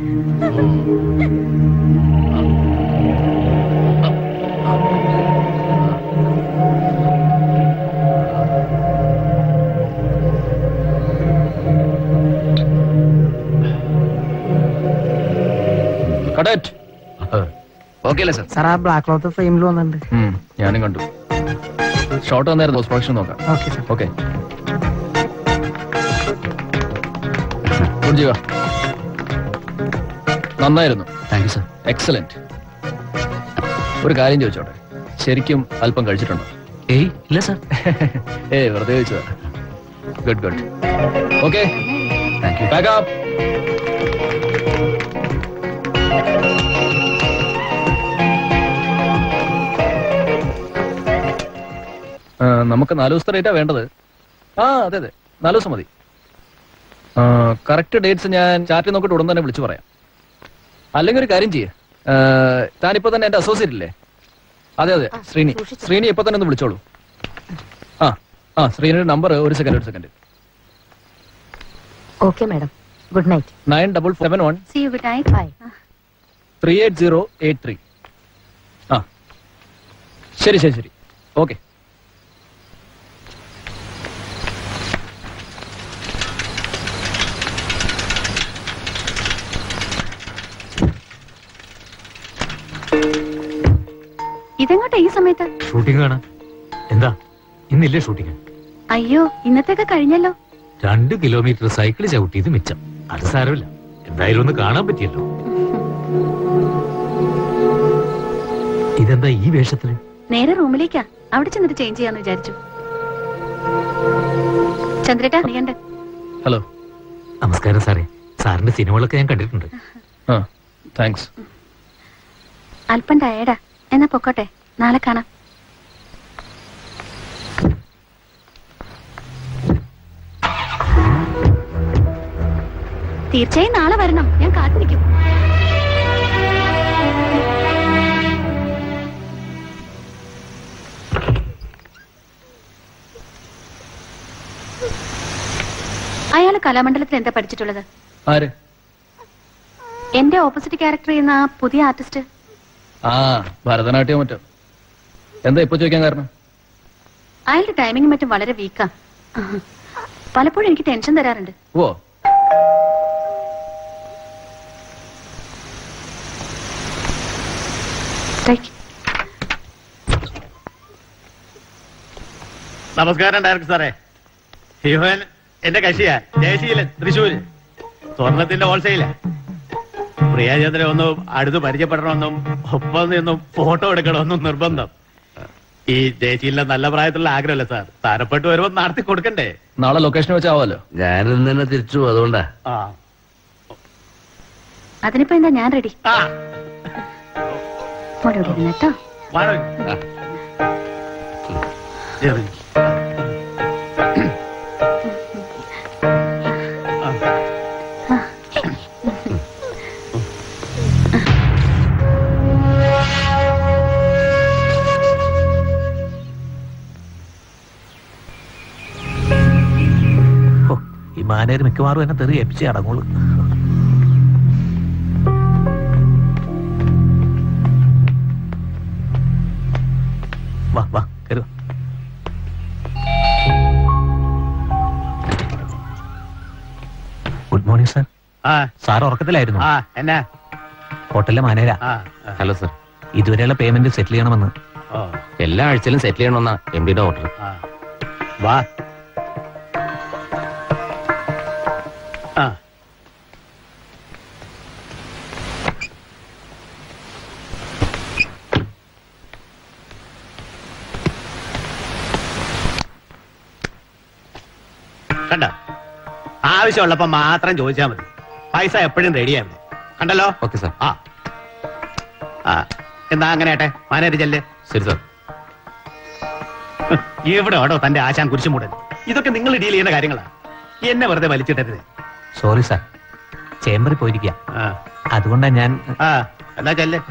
കടറ്റ് ഓക്കെ അല്ലേ സർ സാർ ആ ബ്ലാക്ക് ക്ലോത്ത് ഫ്രെയിമിൽ വന്നിട്ടുണ്ട് ഞാനും കണ്ടു ഷോർട്ട് വന്നായിരുന്നു പോസ്റ്റ് പ്രൊഡക്ഷൻ നോക്കാം okay sir okay good Jeeva നന്നായിരുന്നു താങ്ക് യു സർ എക്സലന്റ് ഒരു കാര്യം ചോദിച്ചോട്ടെ ശരിക്കും അല്പം കഴിച്ചിട്ടുണ്ടോ ഏയ് ഇല്ല സർ ഏയ് വെറുതെ ചോദിച്ചതാ good good okay thank you backup നമുക്ക് നാല് ദിവസത്തെ ഡേറ്റാ വേണ്ടത് ആ അതെ അതെ നാല് ദിവസം മതി കറക്റ്റ് ഡേറ്റ്സ് ഞാൻ ചാറ്റിൽ നോക്കിയിട്ട് ഉടൻ തന്നെ വിളിച്ചു പറയാം അല്ലെങ്കിൽ ഒരു കാര്യം ചെയ്യേ താനിപ്പോ തന്നെ എന്റെ അസോസിയേറ്റ് ഇല്ലേ അതെ അതെ ശ്രീനി ശ്രീനി ഇപ്പൊ തന്നെ ഒന്ന് വിളിച്ചോളൂ ആ ആ ശ്രീനിയുടെ നമ്പർ ഒരു സെക്കൻഡ് ഒരു second okay madam good night nine double seven one see you good night bye three eight zero eight three ആ ശരി ശരി ശരി ഓക്കെ ഇതെങ്ങോട്ടാ ഈ സമയത്ത് ഷൂട്ടിംഗ് കാണാൻ എന്താ ഇന്നില്ലേ ഷൂട്ടിംഗ് അയ്യോ ഇന്നത്തേക്ക് കഴിഞ്ഞല്ലോ രണ്ട് കിലോമീറ്റർ സൈക്കിൾ ചവിട്ടിയത് മിച്ചം അത് സാരമില്ല എന്തായാലും ഒന്ന് കാണാൻ പറ്റിയല്ലോ ഇതെന്താ ഈ വേഷത്തിന് നേരെ റൂമിലേക്കാ അവിടെ ചെന്നിട്ട് ചേഞ്ച് ചെയ്യാന്ന് വിചാരിച്ചു ചന്ദ്രേട്ടാ നീയണ്ട് ഹലോ നമസ്കാരം സാറേ സാറിന്റെ സിനിമകളൊക്കെ ഞാൻ കണ്ടിട്ടുണ്ട് ആ താങ്ക്സ് അല്പം ടയേർഡാ എന്നാ പൊക്കോട്ടെ നാളെ കാണാം തീർച്ചയായും നാളെ വരണം ഞാൻ കാത്തിരിക്കും അയാൾ കലാമണ്ഡലത്തിൽ എന്താ പഠിച്ചിട്ടുള്ളത് ആര് എന്റെ ഓപ്പോസിറ്റ് ക്യാരക്ടർ ചെയ്യുന്ന ആ പുതിയ ആർട്ടിസ്റ്റ് ആ ഭരതനാട്യം മറ്റോ എന്താ ഇപ്പൊ ചോദിക്കാൻ കാരണം അയാളുടെ ടൈമിംഗ് മറ്റും വളരെ വീക്കാ പലപ്പോഴും എനിക്ക് ടെൻഷൻ തരാറുണ്ട് ഓ Take. നമസ്കാരം ഡയറക്ടർ സാറേ ഇവൻ എന്റെ കക്ഷിയാ ജയശീലൻ തൃശ്ശൂര് സ്വർണത്തിന്റെ ഹോൾസെയിലാ പ്രിയാചന്ദ്രൻ ഒന്നും അടുത്ത് പരിചയപ്പെടണമെന്നും ഒപ്പം നിന്നും ഫോട്ടോ എടുക്കണമെന്നും നിർബന്ധം ഈ ജയശീലിന്റെ നല്ല പ്രായത്തിലുള്ള ആഗ്രഹമല്ലേ സാർ തരപ്പെട്ട് വരുമ്പോ നടത്തി കൊടുക്കണ്ടേ നാളെ ലൊക്കേഷൻ വെച്ചാവല്ലോ ഞാനും തന്നെ തിരിച്ചു അതുകൊണ്ടാ ആ അതിനിപ്പോ എന്താ ഞാൻ റെഡി ആ മോളോട് ഇരുന്ന് കേട്ടോ വാഴ ഈ മാനേര് മിക്കവാറും എന്നെ തെറി ഏൽപ്പിച്ച് അടങ്ങുള്ളൂ വാ വാ കരുവാ ഗുഡ് മോർണിംഗ് സാർ ആ സാർ ഉറക്കത്തിലായിരുന്നു ആ എന്നാ ഹോട്ടലിലെ മാനേരാ ആ ആ, ഹലോ സർ ഇതുവരെയുള്ള പേയ്മെന്റ് സെറ്റിൽ ചെയ്യണമെന്ന് ഓ എല്ലാ ആഴ്ചയിലും സെറ്റിൽ ചെയ്യണമെന്നാ എം ഡിയുടെ ഓർഡർ ആ വാ ആ കണ്ട ആവശ്യമുള്ളപ്പോ മാത്രം ചോദിച്ചാൽ മതി പൈസ എപ്പോഴും റെഡിയാ ഇവിടെ കണ്ടല്ലോ ഓക്കെ സാർ ആ ആ എന്താ അങ്ങനെ ആട്ടെ മാനേജ് ചെല്ല് ശരി സാർ ഇവിടെ ഓടോ തന്റെ ആശാൻ കുരിശുമൂടൻ ഇതൊക്കെ നിങ്ങൾ ഡീൽ ചെയ്യുന്ന കാര്യങ്ങളാ എന്നെ വെറുതെ വലിച്ചിട്ടരുത് സോറി സാർ ചേംബറിൽ പോയിരിക്കുക ആ അതുകൊണ്ടാണ് ഞാൻ ആ എന്നാ ചെല്ല്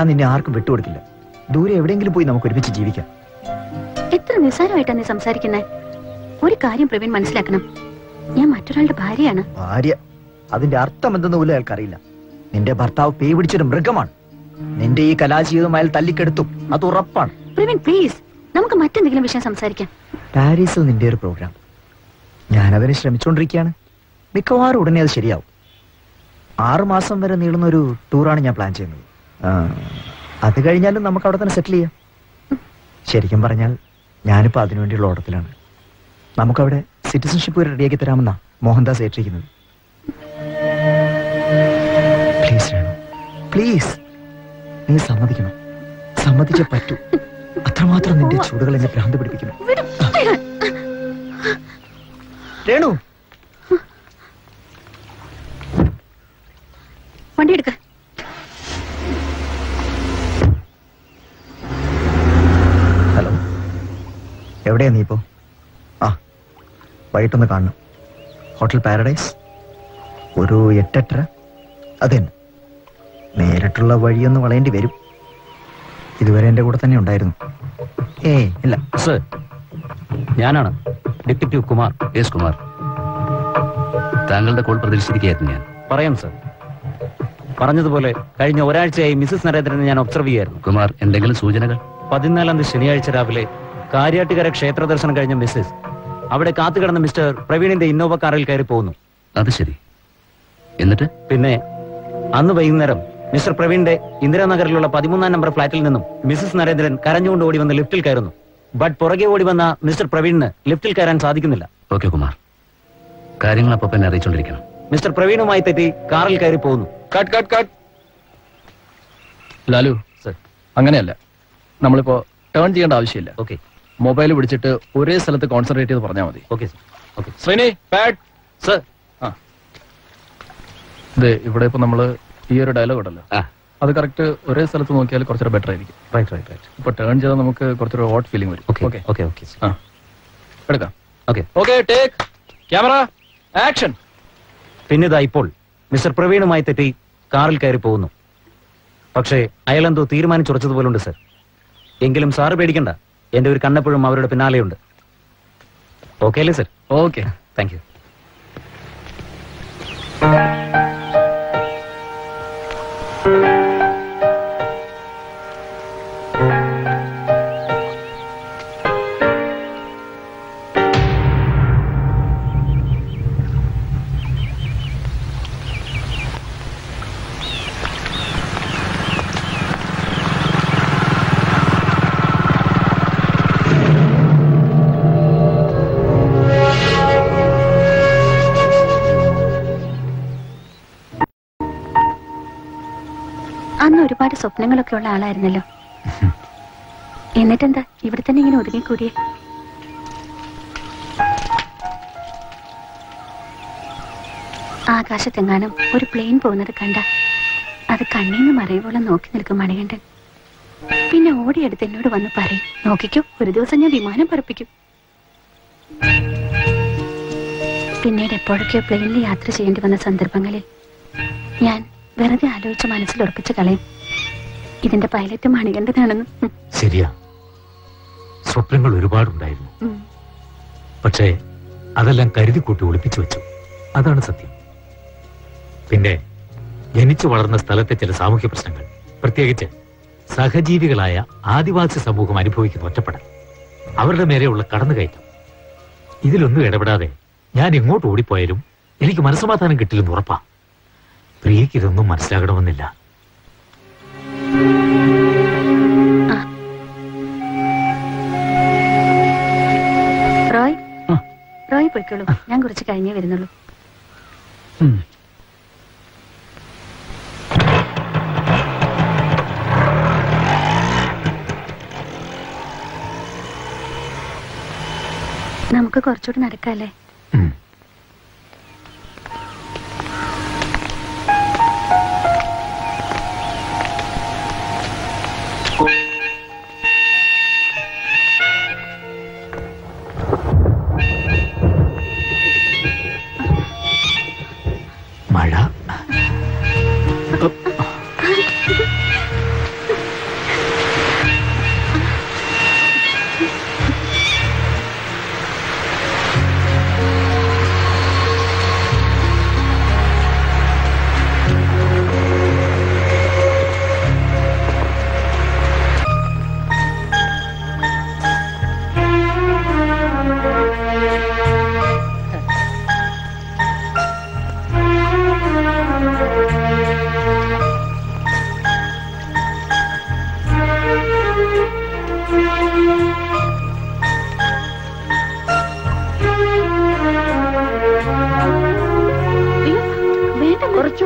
ഞാൻ നിന്നെ ആർക്കും വിട്ടുകൊടുക്കില്ല ദൂരെ എവിടെയെങ്കിലും പോയി നമുക്ക് ഒരുമിച്ച് ജീവിക്കാം എത്ര നിസ്സാരമായിട്ടാ നീ സംസാരിക്കുന്നേ ഒരു കാര്യം പ്രവീൺ മനസ്സിലാക്കണം ഞാൻ മറ്റൊരാളുടെ ഭാര്യയാണ് ഭാര്യ അതിന്റെ അർത്ഥം എന്തെന്ന് പോലും അയാൾക്കറിയില്ല നിന്റെ ഭർത്താവ് പേ പിടിച്ചൊരു മൃഗമാണ് നിന്റെ ഈ കലാജീവിതം അയാൾ തല്ലിക്കെടുത്തും അത് ഉറപ്പാണ് പ്രവീൺ പ്ലീസ് നമുക്ക് മറ്റെന്തെങ്കിലും വിഷയം സംസാരിക്കാം പാരീസിൽ നിന്റെ ഒരു പ്രോഗ്രാം ഞാനതിന് ശ്രമിച്ചുകൊണ്ടിരിക്കുകയാണ് മിക്കവാറും ഉടനെ അത് ശരിയാവും ആറു മാസം വരെ നീളുന്ന ഒരു ടൂറാണ് ഞാൻ പ്ലാൻ ചെയ്യുന്നത് ആ, അത് കഴിഞ്ഞാലും നമുക്ക് അവിടെ തന്നെ സെറ്റിൽ ചെയ്യാം ശരിക്കും പറഞ്ഞാൽ ഞാനിപ്പോ അതിനുവേണ്ടിയുള്ള ഓട്ടത്തിലാണ് നമുക്കവിടെ സിറ്റിസൺഷിപ്പ് റെഡിയാക്കി തരാമെന്നാ മോഹൻദാസ് ഏറ്റിരിക്കുന്നത് പ്ലീസ് രേണു പ്ലീസ് നീ സമ്മതിക്കണം സമ്മതിച്ചേ പറ്റൂ അത്രമാത്രം നിന്റെ ചൂടുകൾ എന്നെ ഭ്രാന്ത് പിടിപ്പിക്കുന്നു രേണു വണ്ടി എടുക്ക ഹലോ എവിടെയാ നീ ഇപ്പോ ആ വൈകിട്ടൊന്ന് കാണണം ഹോട്ടൽ പാരഡൈസ് ഒരു എട്ടെട്ടര അത് തന്നെ നേരിട്ടുള്ള വഴിയൊന്ന് വളയേണ്ടി വരും ഇതുവരെ എന്റെ കൂടെ തന്നെ ഉണ്ടായിരുന്നു ഏയ് ഇല്ല സർ ഞാനാണ് ഡിറ്റക്റ്റീവ് കുമാർ യെസ് കുമാർ താങ്കളുടെ കോൾ പ്രതീക്ഷിച്ചിരിക്കുകയായിരുന്നു ഞാൻ പറയാം സർ പറഞ്ഞതുപോലെ കഴിഞ്ഞ ഒരാഴ്ചയായി മിസസ് നരേന്ദ്രനെ ഞാൻ ഒബ്സർവ് ചെയ്യായിരുന്നു കുമാർ എന്തെങ്കിലും സൂചനകൾ പതിനാലാം തീയതി ശനിയാഴ്ച രാവിലെ കാര്യാട്ടുകര ക്ഷേത്ര ദർശനം കഴിഞ്ഞ മിസ്സസ് അവിടെ കാത്തുകിടന്ന മിസ്റ്റർ പ്രവീണിന്റെ ഇന്നോവ കാറിൽ കയറി പോകുന്നു അത് ശരി എന്നിട്ട് പിന്നെ അന്ന് വൈകുന്നേരം മിസ്റ്റർ പ്രവീണിന്റെ ഇന്ദിരാനഗറിലുള്ള പതിമൂന്നാം നമ്പർ ഫ്ളാറ്റിൽ നിന്നും മിസസ് നരേന്ദ്രൻ കരഞ്ഞുകൊണ്ട് ഓടി വന്ന് ലിഫ്റ്റിൽ കയറുന്നു ബട്ട് പുറകെ ഓടി വന്ന മിസ്റ്റർ പ്രവീണിന് ലിഫ്റ്റിൽ കയറാൻ സാധിക്കുന്നില്ല ഓക്കെ കുമാർ കാര്യങ്ങൾ അപ്പൊ എന്നെ അറിയിച്ചുകൊണ്ടിരിക്കണം മിസ്റ്റർ പ്രവീണുമായി തെറ്റി കാറിൽ കയറി പോകുന്നു cut cut cut Lalu sir അങ്ങനെയല്ല നമ്മളിപ്പോ ടേൺ ചെയ്യേണ്ട ആവശ്യമില്ല ഓക്കെ മൊബൈൽ പിടിച്ചിട്ട് ഒരേ സ്ഥലത്ത് കോൺസെൻട്രേറ്റ് ചെയ്ത് പറഞ്ഞാൽ മതി ഓക്കെ സർ ഓക്കെ ശ്രീനി പാഡ് സർ ആ ഇത് ഇവിടെ ഇപ്പൊ നമ്മള് ഈ ഒരു ഡയലോഗ് ഉണ്ടല്ലോ അത് കറക്റ്റ് ഒരേ സ്ഥലത്ത് നോക്കിയാൽ കുറച്ചുകൂടെ ബെറ്റർ ആയിരിക്കും റൈറ്റ് റൈറ്റ് റൈറ്റ് ഇപ്പൊ ടേൺ ചെയ്താൽ നമുക്ക് കുറച്ചൊരു ഹോട്ട് ഫീലിംഗ് വരും ഓക്കെ ഓക്കെ ഓക്കെ ഓക്കെ ആ എടുക്കാം okay okay take camera action പിന്നെ ഇതാ ഇപ്പോൾ മിസ്റ്റർ പ്രവീണുമായി തെറ്റി കാറിൽ കയറി പോകുന്നു പക്ഷേ അയാളെന്തോ തീരുമാനിച്ചുറച്ചതുപോലുണ്ട് സർ എങ്കിലും സാറ് പേടിക്കണ്ട എന്റെ ഒരു കണ്ണെപ്പോഴും അവരുടെ പിന്നാലെയുണ്ട് ഓക്കെ അല്ലേ സർ ഓക്കെ താങ്ക് യു അന്ന് ഒരുപാട് സ്വപ്നങ്ങളൊക്കെ ഉള്ള ആളായിരുന്നല്ലോ എന്നിട്ടെന്താ ഇവിടെ തന്നെ ഇങ്ങനെ ഒതുങ്ങിക്കൂടിയേ ആകാശത്തെങ്ങാനും ഒരു പ്ലെയിൻ പോകുന്നത് കണ്ട അത് കണ്ണീന്ന് മറയുവോളം നോക്കി നിൽക്കും മണികണ്ഠൻ പിന്നെ ഓടിയെടുത്ത് എന്നോട് വന്ന് പറയും നോക്കിക്കോ ഒരു ദിവസം ഞാൻ വിമാനം പറപ്പിക്കും പിന്നീട് എപ്പോഴൊക്കെയോ പ്ലെയിനിൽ യാത്ര ചെയ്യേണ്ടി വന്ന സന്ദർഭങ്ങളിൽ ഞാൻ വെറുതെ ആലോചിച്ച് മനസ്സിൽ ഉറപ്പിച്ച് കളയും ഇതിന്റെ പൈലറ്റ് മണികണ്ഠനാണെന്ന് ഉം, ശരിയാ സ്വപ്നങ്ങൾ ഒരുപാടുണ്ടായിരുന്നു ഉം. പക്ഷേ അതെല്ലാം കരുതി കൂട്ടി ഒളിപ്പിച്ചു വെച്ചു അതാണ് സത്യം പിന്നെ ജനിച്ചു വളർന്ന സ്ഥലത്തെ ചില സാമൂഹ്യ പ്രശ്നങ്ങൾ പ്രത്യേകിച്ച് സഹജീവികളായ ആദിവാസി സമൂഹം അനുഭവിക്കുന്ന ഒറ്റപ്പെടൽ അവരുടെ മേലെയുള്ള കടന്നുകയറ്റം ഇതിലൊന്നും ഇടപെടാതെ ഞാൻ എങ്ങോട്ട് ഓടിപ്പോയാലും എനിക്ക് മനസ്സമാധാനം കിട്ടില്ലെന്ന് ഉറപ്പാ പ്രിയക്ക് ഇതൊന്നും മനസ്സിലാകണമെന്നില്ല റോയ് റോയ് പോയിക്കോളൂ ഞാൻ കുറച്ച് കഴിഞ്ഞേ വരുന്നുള്ളൂ നമുക്ക് കുറച്ചുകൂടി നടക്കാല്ലേ മഴ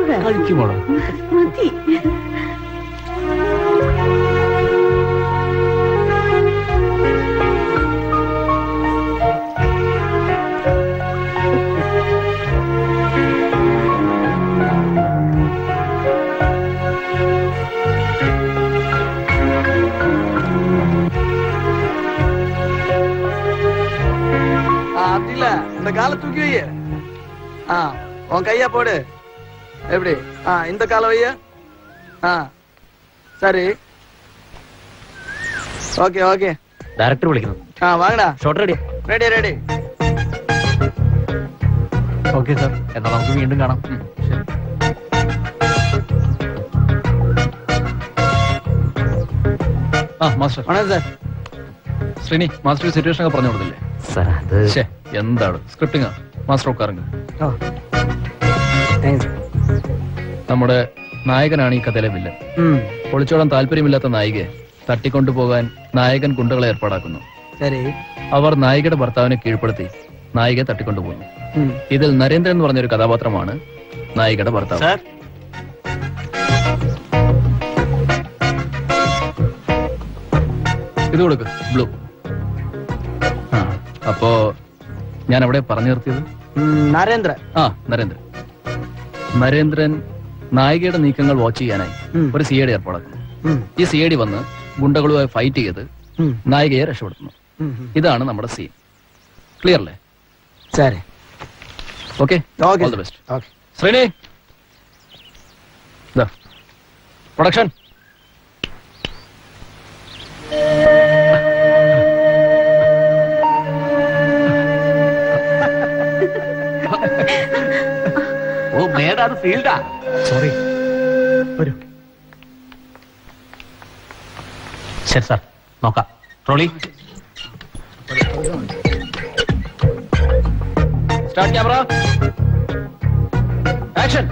കഴിച്ചൂടാ കഴിക്കുമോളോ മതി அதுல இந்த காலை தூக்கி வைய ஆ உன் கையா போடு எப்படி ஆ இந்த காலை வைய ஆ சரி ஓகே ஓகே ഡയറക്ടർ വിളിക്കുന്നു ആ വാങ്ങടാ shot ready ready ready okay sir എന്നാൽ നമുക്ക് വീണ്ടും കാണാം ആ മാസ്റ്റർ വണക്കം സാർ ശ്രീനി മാസ്റ്റർ സിറ്റുവേഷൻ ഒക്കെ പറഞ്ഞു കൊടുത്തില്ലേ സാർ അത് ശ്ശേ, എന്താണ് സ്ക്രിപ്റ്റിംഗ് മാസ്റ്റർ ഉക്കാറുங்க നമ്മുടെ നായകനാണ് ഈ കഥയിലെ വില്ലൻ ഒളിച്ചോടാൻ താല്പര്യമില്ലാത്ത നായികയെ തട്ടിക്കൊണ്ടുപോകാൻ നായകൻ ഗുണ്ടകളെ ഏർപ്പാടാക്കുന്നു சரி അവർ നായികയുടെ ഭർത്താവിനെ കീഴ്പ്പെടുത്തി നായികയെ തട്ടിക്കൊണ്ടുപോകുന്നു ഉം. ഇതിൽ നരേന്ദ്രൻ എന്ന് പറഞ്ഞൊരു കഥാപാത്രമാണ് നായികയുടെ ഭർത്താവ് സാർ ഇത് കൊടുക്ക് ബ്ലൂ ആ അപ്പോ ഞാൻ അവിടെ പറഞ്ഞു നിർത്തിയത് നരേന്ദ്ര ആ നരേന്ദ്രൻ നരേന്ദ്രൻ നായികയുടെ നീക്കങ്ങൾ വാച്ച് ചെയ്യാനായി ഉം. ഒരു സി ഐ ഡി ഏർപ്പാടാക്കുന്നു ഉം. ഈ സി ഐ ഡി വന്ന് ഗുണ്ടകളുമായി ഫൈറ്റ് ചെയ്ത് ഉം. നായികയെ രക്ഷപ്പെടുത്തുന്നു ഉം. ഇതാണ് നമ്മുടെ സീൻ ക്ലിയർ അല്ലേ சரி okay Okay, all the best okay Sreeni production ഓ മേഡം അത് ഫീൽഡാ സോറി വരൂ ശരി സാർ നോക്കാം ട്രോളി സ്റ്റാർട്ട് ക്യാമറ ആക്ഷൻ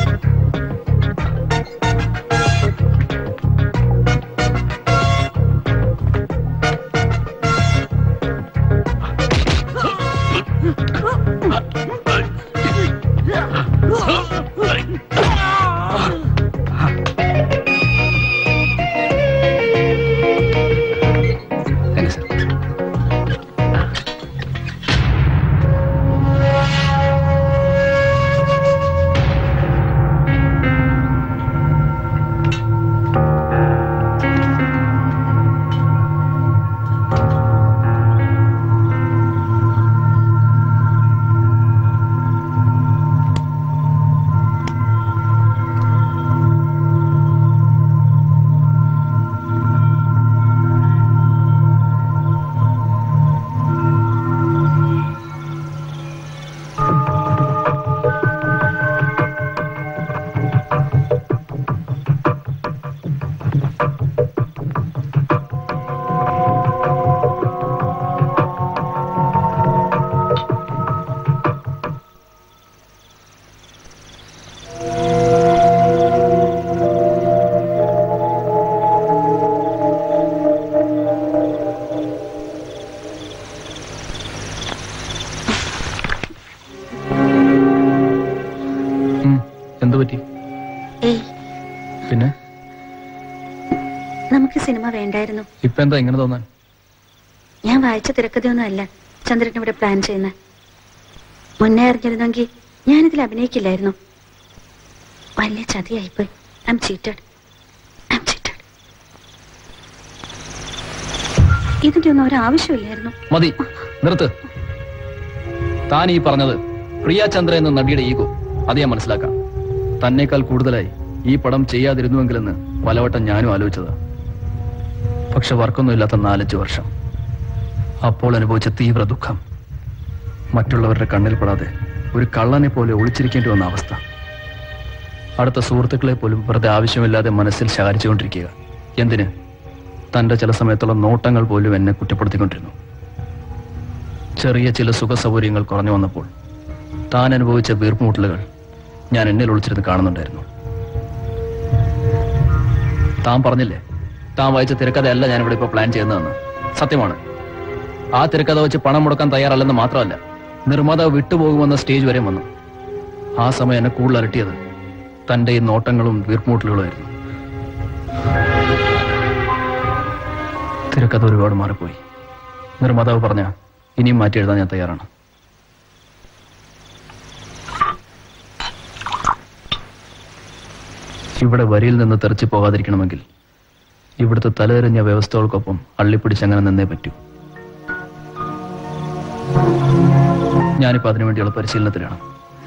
എന്തു പറ്റി ഏയ് പിന്നെ നമുക്ക് സിനിമ വേണ്ടായിരുന്നു ഇപ്പൊ എന്താ ഇങ്ങനെ തോന്നാൻ ഞാൻ വായിച്ച തിരക്കഥയൊന്നും അല്ല ചന്ദ്രൻ ഇവിടെ പ്ലാൻ ചെയ്യുന്ന മുന്നേ അറിഞ്ഞിരുന്നെങ്കിൽ ഞാനിതിൽ അഭിനയിക്കില്ലായിരുന്നു വലിയ ചതിയായിപ്പോയി I am cheated I am cheated ഇതിന്റെ ഒന്നും ഒരു ആവശ്യമില്ലായിരുന്നു മതി നിർത്ത് താൻ ഈ പറഞ്ഞത് പ്രിയ ചന്ദ്ര എന്ന നടിയുടെ ഈഗോ അത് ഞാൻ മനസ്സിലാക്കാം തന്നേക്കാൾ കൂടുതലായി ഈ പടം ചെയ്യാതിരുന്നുവെങ്കിലെന്ന് പലവട്ടം ഞാനും ആലോചിച്ചത് പക്ഷെ വർക്കൊന്നുമില്ലാത്ത നാലഞ്ച് വർഷം അപ്പോൾ അനുഭവിച്ച തീവ്ര ദുഃഖം മറ്റുള്ളവരുടെ കണ്ണിൽ പെടാതെ ഒരു കള്ളനെ പോലെ ഒളിച്ചിരിക്കേണ്ടി വന്ന അവസ്ഥ അടുത്ത സുഹൃത്തുക്കളെ പോലും വെറുതെ ആവശ്യമില്ലാതെ മനസ്സിൽ ശാരിച്ചുകൊണ്ടിരിക്കുക എന്തിന് തന്റെ ചില സമയത്തുള്ള നോട്ടങ്ങൾ പോലും എന്നെ കുറ്റപ്പെടുത്തിക്കൊണ്ടിരുന്നു ചെറിയ ചില സുഖ സൗകര്യങ്ങൾ കുറഞ്ഞു വന്നപ്പോൾ താൻ അനുഭവിച്ച വീർപ്പുമുട്ടലുകൾ ഞാൻ എന്നിൽ ഒളിച്ചിരുന്ന് കാണുന്നുണ്ടായിരുന്നു താൻ പറഞ്ഞില്ലേ താൻ വായിച്ച തിരക്കഥയല്ല ഞാൻ ഇവിടെ ഇപ്പൊ പ്ലാൻ ചെയ്യുന്നതെന്ന് സത്യമാണ് ആ തിരക്കഥ വെച്ച് പണം മുടക്കാൻ തയ്യാറല്ലെന്ന് മാത്രമല്ല നിർമ്മാതാവ് വിട്ടുപോകുമെന്ന സ്റ്റേജ് വരെ വന്നു ആ സമയം എന്നെ കൂടുതൽ അലട്ടിയത് തന്റെ ഈ നോട്ടങ്ങളും വീർപ്പുമുട്ടലുകളുമായിരുന്നു തിരക്കഥ ഒരുപാട് മാറിപ്പോയി നിർമ്മാതാവ് പറഞ്ഞ ഇനിയും മാറ്റി എഴുതാൻ ഞാൻ തയ്യാറാണ് ഇവിടെ വരിയിൽ നിന്ന് തെറിച്ചു പോകാതിരിക്കണമെങ്കിൽ ഇവിടുത്തെ തലതെറിഞ്ഞ വ്യവസ്ഥകൾക്കൊപ്പം അള്ളിപ്പിടിച്ച് അങ്ങനെ നിന്നേ പറ്റൂ ഞാനിപ്പോ അതിനുവേണ്ടിയുള്ള പരിശീലനത്തിലാണ്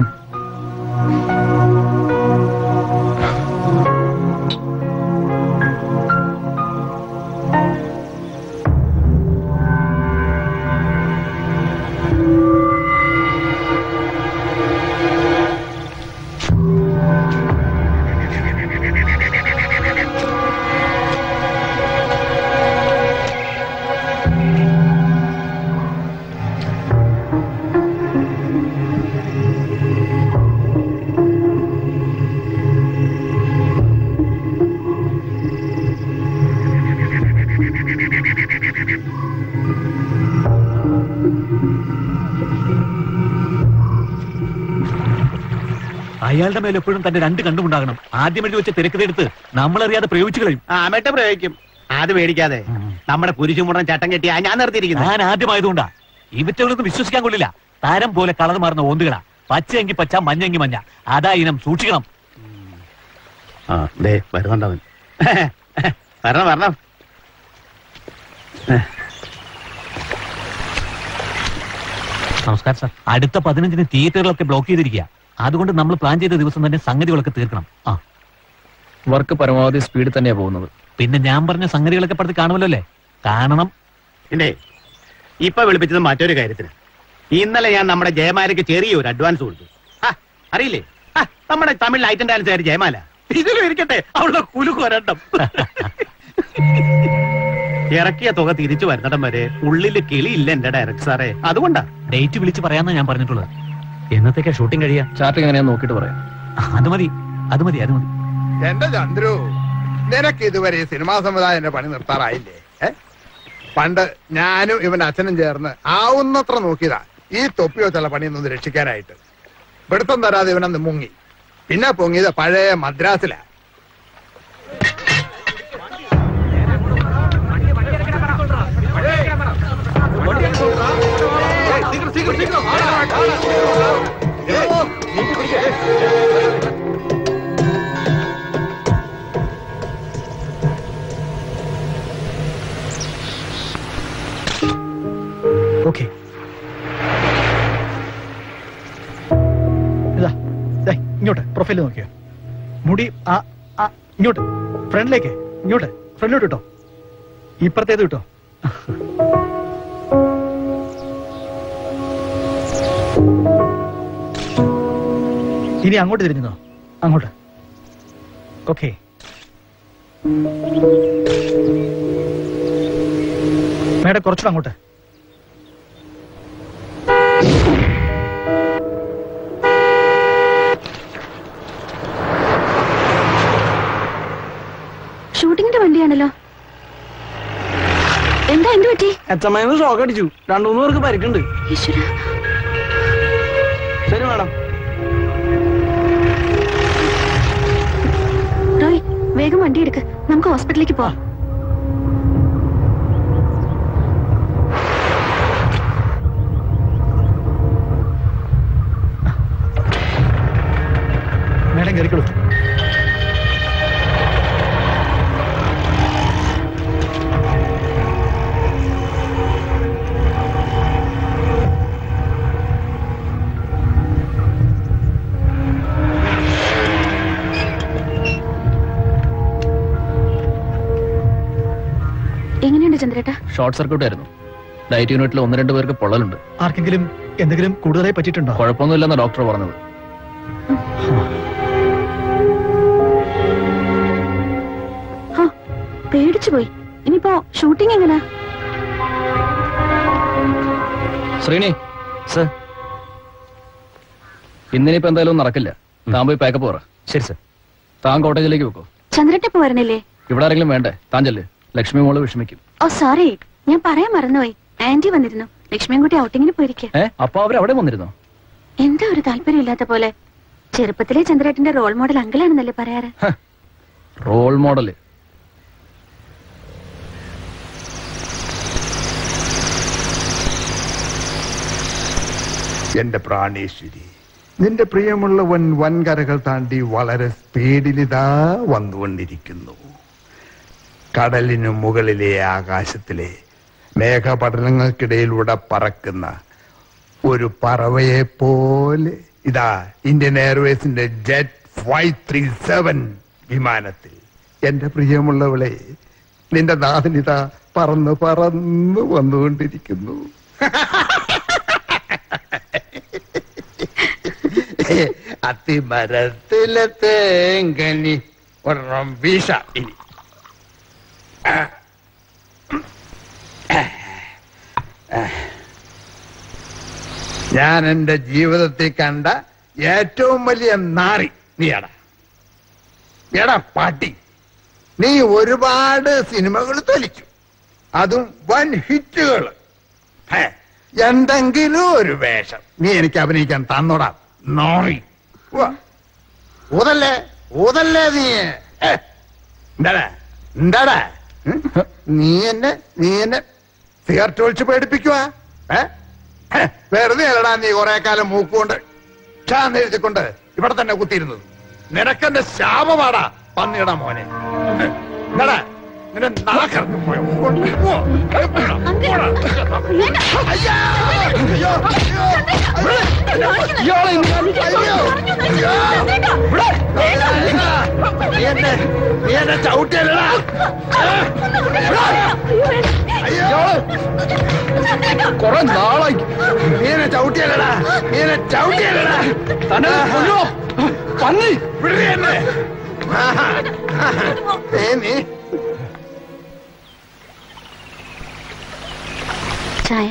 അയാളുടെ മേൽ എപ്പോഴും തന്റെ രണ്ട് കണ്ടുമുണ്ടാകണം ആദ്യം എഴുതി വെച്ച തിരക്കതെടുത്ത് നമ്മളറിയാതെ പ്രയോഗിച്ചു കളയും ആ മറ്റേ പ്രയോഗിക്കും അത് പേടിക്കാതെ നമ്മുടെ പുരുഷമുടൻ ചട്ടം കെട്ടിയാ ഞാൻ നിർത്തിയിരിക്കുന്നത് ഞാൻ ആദ്യമായതുകൊണ്ടാ ഇവറ്റകളൊന്നും വിശ്വസിക്കാൻ കൊള്ളില്ല താരം പോലെ കളർ മാറുന്ന ഓന്തുകളാ പച്ചയെങ്കി പച്ച മഞ്ഞെങ്കി മഞ്ഞ അതാ ഇനം സൂക്ഷിക്കണം ആ ദേ വരുന്നുണ്ടവൻ വരണം വരണം നമസ്കാരം സാർ അടുത്ത പതിനഞ്ചിന് തിയേറ്ററുകളൊക്കെ ബ്ലോക്ക് ചെയ്തിരിക്കുക അതുകൊണ്ട് നമ്മൾ പ്ലാൻ ചെയ്ത ദിവസം തന്നെ സംഗതികളൊക്കെ തീർക്കണം ആ വർക്ക് പരമാവധി സ്പീഡിൽ തന്നെയാ പോകുന്നത് പിന്നെ ഞാൻ പറഞ്ഞ സംഗതികളൊക്കെ പടത്തിൽ കാണുമല്ലോ അല്ലേ കാണണം പിന്നെ ഇപ്പൊ വിളിപ്പിച്ചത് മറ്റൊരു കാര്യത്തിന് ഇന്നലെ ഞാൻ നമ്മുടെ ജയമാലയ്ക്ക് ചെറിയൊരു അഡ്വാൻസ് കൊടുത്തു ആ, അറിയില്ലേ ആ, നമ്മുടെ തമിഴ് ഐറ്റം ഡാൻസ് ആയിരുന്നു ജയമാല ഇതിലും ഇരിക്കട്ടെ അവളുടെ കുലുക്ക് വരണ്ടം ഇറക്കിയ തുക തിരിച്ചു വരുന്നിടം വരെ ഉള്ളില് കിളിയില്ല എന്റെ ഡയറക്ടർ സാറേ അതുകൊണ്ടാ ഡേറ്റ് വിളിച്ച് പറയാന്നാ ഞാൻ പറഞ്ഞിട്ടുള്ളത് എന്നത്തേക്കാ ഷൂട്ടിംഗ് കഴിയാ ചാർട്ട് എങ്ങനെയാന്ന് നോക്കിയിട്ട് പറയാം അത് മതി അത് മതി അത് മതി എന്റെ ചന്ദ്രു നിനക്ക് ഇതുവരെ ഈ സിനിമാ സമുദായന്റെ പണി നിർത്താറായില്ലേ ഏ പണ്ട് ഞാനും ഇവന്റെ അച്ഛനും ചേർന്ന് ആവുന്നത്ര നോക്കിയതാ ഈ തൊപ്പി വെച്ചുള്ള പണിയൊന്നും രക്ഷിക്കാനായിട്ട് പിടുത്തം തരാതെ ഇവനന്ന് മുങ്ങി പിന്നെ പൊങ്ങിയത് പഴയ മദ്രാസിലാ ഓക്കെ ഇതാ ദേ, ഇങ്ങോട്ട് പ്രൊഫൈൽ നോക്കിയോ മുടി ആ ആ ഇങ്ങോട്ട് ഫ്രണ്ടിലേക്ക് ഇങ്ങോട്ട് ഫ്രണ്ടിലോട്ട് കിട്ടോ ഇപ്പുറത്തേത് കിട്ടോ ഇനി അങ്ങോട്ട് തിരിഞ്ഞോ അങ്ങോട്ട് ഓക്കെ മേഡം കുറച്ചുകൂടെ അങ്ങോട്ട് ഷൂട്ടിങ്ങിന്റെ വണ്ടിയാണല്ലോ എന്താ എന്ത് പറ്റി എച്ചമ്മന്ന് ഷോക്ക് അടിച്ചു രണ്ടു മൂന്ന് പേർക്ക് പരിക്കുണ്ട് ഈശ്വര ശരി മാഡം റോയ് വേഗം വണ്ടി എടുക്ക് നമുക്ക് ഹോസ്പിറ്റലിലേക്ക് പോവാം മേഡം കയറിക്കോളൂ എങ്ങനെയുണ്ട് ചന്ദ്രേട്ടാ ഷോർട്ട് സർക്യൂട്ട് ആയിരുന്നു ലൈറ്റ് യൂണിറ്റിൽ ഒന്ന് രണ്ട് പേർക്ക് പൊള്ളലുണ്ട് ആർക്കെങ്കിലും എന്തെങ്കിലും കൂടുതലായി പറ്റിയിട്ടുണ്ടോ കുഴപ്പമൊന്നുമില്ലെന്ന ഡോക്ടർ പറഞ്ഞത് ഹാ പേടിച്ചു പോയി ഇനിയിപ്പോ ഷൂട്ടിംഗ് എങ്ങനാ ശ്രീനി സർ ഇന്നിനിപ്പോ എന്തായാലും നടക്കില്ല താൻ പോയി പാക്കപ്പ് പറ ശരി സർ താൻ കോട്ടേജിലേക്ക് വെക്കോ ചന്ദ്രേട്ട ഇപ്പൊ വരണില്ലേ ഇവിടെ ആരെങ്കിലും വേണ്ടേ താൻ ചെല്ല് ലക്ഷ്മി മോള് വിഷമിക്കും ഓ സോറി ഞാൻ പറയാൻ മറന്നുപോയി ആന്റി വന്നിരുന്നു ലക്ഷ്മിയൻകുട്ടി ഔട്ടിങ്ങിന് പോയിരിക്കുക ഏ അപ്പൊ അവർ അവിടെ വന്നിരുന്നോ എന്താ ഒരു താല്പര്യമില്ലാത്ത പോലെ ചെറുപ്പത്തിലെ ചന്ദ്രേട്ടന്റെ റോൾ മോഡൽ അങ്കിളാണെന്നല്ലേ പറയാറ് റോൾ മോഡല് എന്റെ പ്രാണേശ്വരി നിന്റെ പ്രിയമുള്ളവൻ വൻകരകൾ താണ്ടി വളരെ സ്പീഡിലിതാ വന്നുകൊണ്ടിരിക്കുന്നു കടലിനു മുകളിലെ ആകാശത്തിലെ മേഘപടലങ്ങൾക്കിടയിലൂടെ പറക്കുന്ന ഒരു പറവയെ പോലെ ഇതാ ഇന്ത്യൻ എയർവേസിന്റെ ജെറ്റ് ഫൈവ് ത്രീ സെവൻ വിമാനത്തിൽ എന്റെ പ്രിയമുള്ളവളെ നിന്റെ നാഥനിതാ പറന്ന് പറന്ന് വന്നുകൊണ്ടിരിക്കുന്നു അതിമരത്തിലെ തേങ്കനി ഒരെണ്ണം വീശ ഇനി ആ. ഞാൻ എന്റെ ജീവിതത്തിൽ കണ്ട ഏറ്റവും വലിയ നാറി നീയാടാ എടാ പാട്ടി നീ ഒരുപാട് സിനിമകൾ തൊലിച്ചു അതും വൻ ഹിറ്റുകൾ എന്തെങ്കിലും ഒരു വേഷം നീ എനിക്ക് അഭിനയിക്കാൻ തന്നോടാ നോറി ഉവ്വ. ഊതല്ലേ ഊതല്ലേ നീ ഏ, എന്താടാ എന്താടാ ഉം? നീ എന്നെ നീ എന്നെ സിഗരറ്റ് ഒഴിച്ച് പേടിപ്പിക്കുവാ ഏ ഹെ, വെറുതെ അല്ലടാ നീ കുറെ കാലം മൂക്കുകൊണ്ട് ക്ഷാന്ന് എഴുതിക്കൊണ്ട് ഇവിടെ തന്നെ കുത്തിയിരുന്നത് നിനക്കെന്റെ ശാപമാടാ പന്നിയുടെ മോനെ ഹെ, എന്താടാ നിന്റെ നാക്കറത്ത് പോയോ പോ. പോടാ, പോടാ. അയ്യോ, അയ്യോ, അയ്യോ, ഇയാളെ ഇങ്ങ് അയ്യോ, അയ്യോ. നീ എന്നെ നീ എന്നെ ചവിട്ടിയല്ലടാ അയ്യോ കൊറേ നാളായി നീ എന്നെ ചവിട്ടിയല്ലടാ നീ എന്നെ ചവിട്ടിയല്ലടാ തന്നെ കൊല്ലോ പന്നി വിടറി എന്നെ ആഹാ, ആഹാ. ഏ നീ ചായ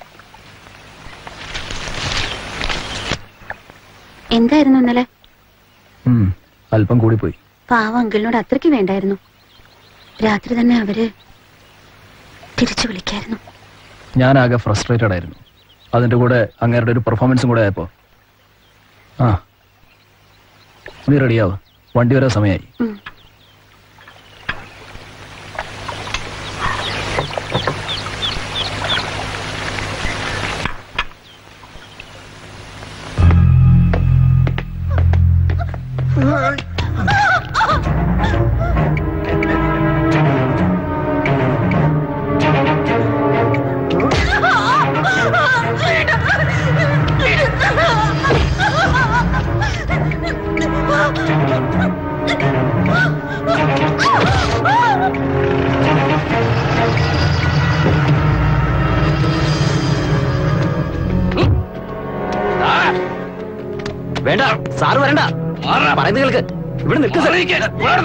എന്തായിരുന്നു ഇന്നലെ ഉം, അല്പം കൂടിപ്പോയി പാവ അങ്കിളിനോട് അത്രയ്ക്ക് വേണ്ടായിരുന്നു രാത്രി തന്നെ അവര് തിരിച്ചു വിളിക്കായിരുന്നു ഞാനാകെ ഫ്രസ്ട്രേറ്റഡ് ആയിരുന്നു അതിന്റെ കൂടെ അങ്ങേരുടെ ഒരു പെർഫോമൻസും കൂടെ ആയപ്പോ ആ നീ റെഡിയാവ് വണ്ടി വരാൻ സമയമായി ഉം. വേണ്ട സാറ് വരണ്ട പറയുന്നത് കേൾക്ക് ഇവിടെ നിൽക്ക് sir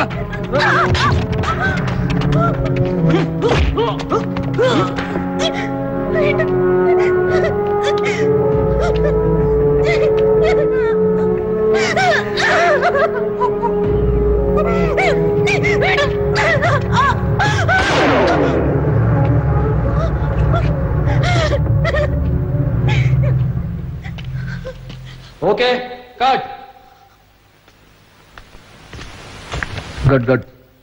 okay cut good good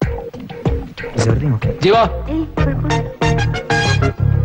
Jeeva ഏയ് കുഴപ്പമില്ല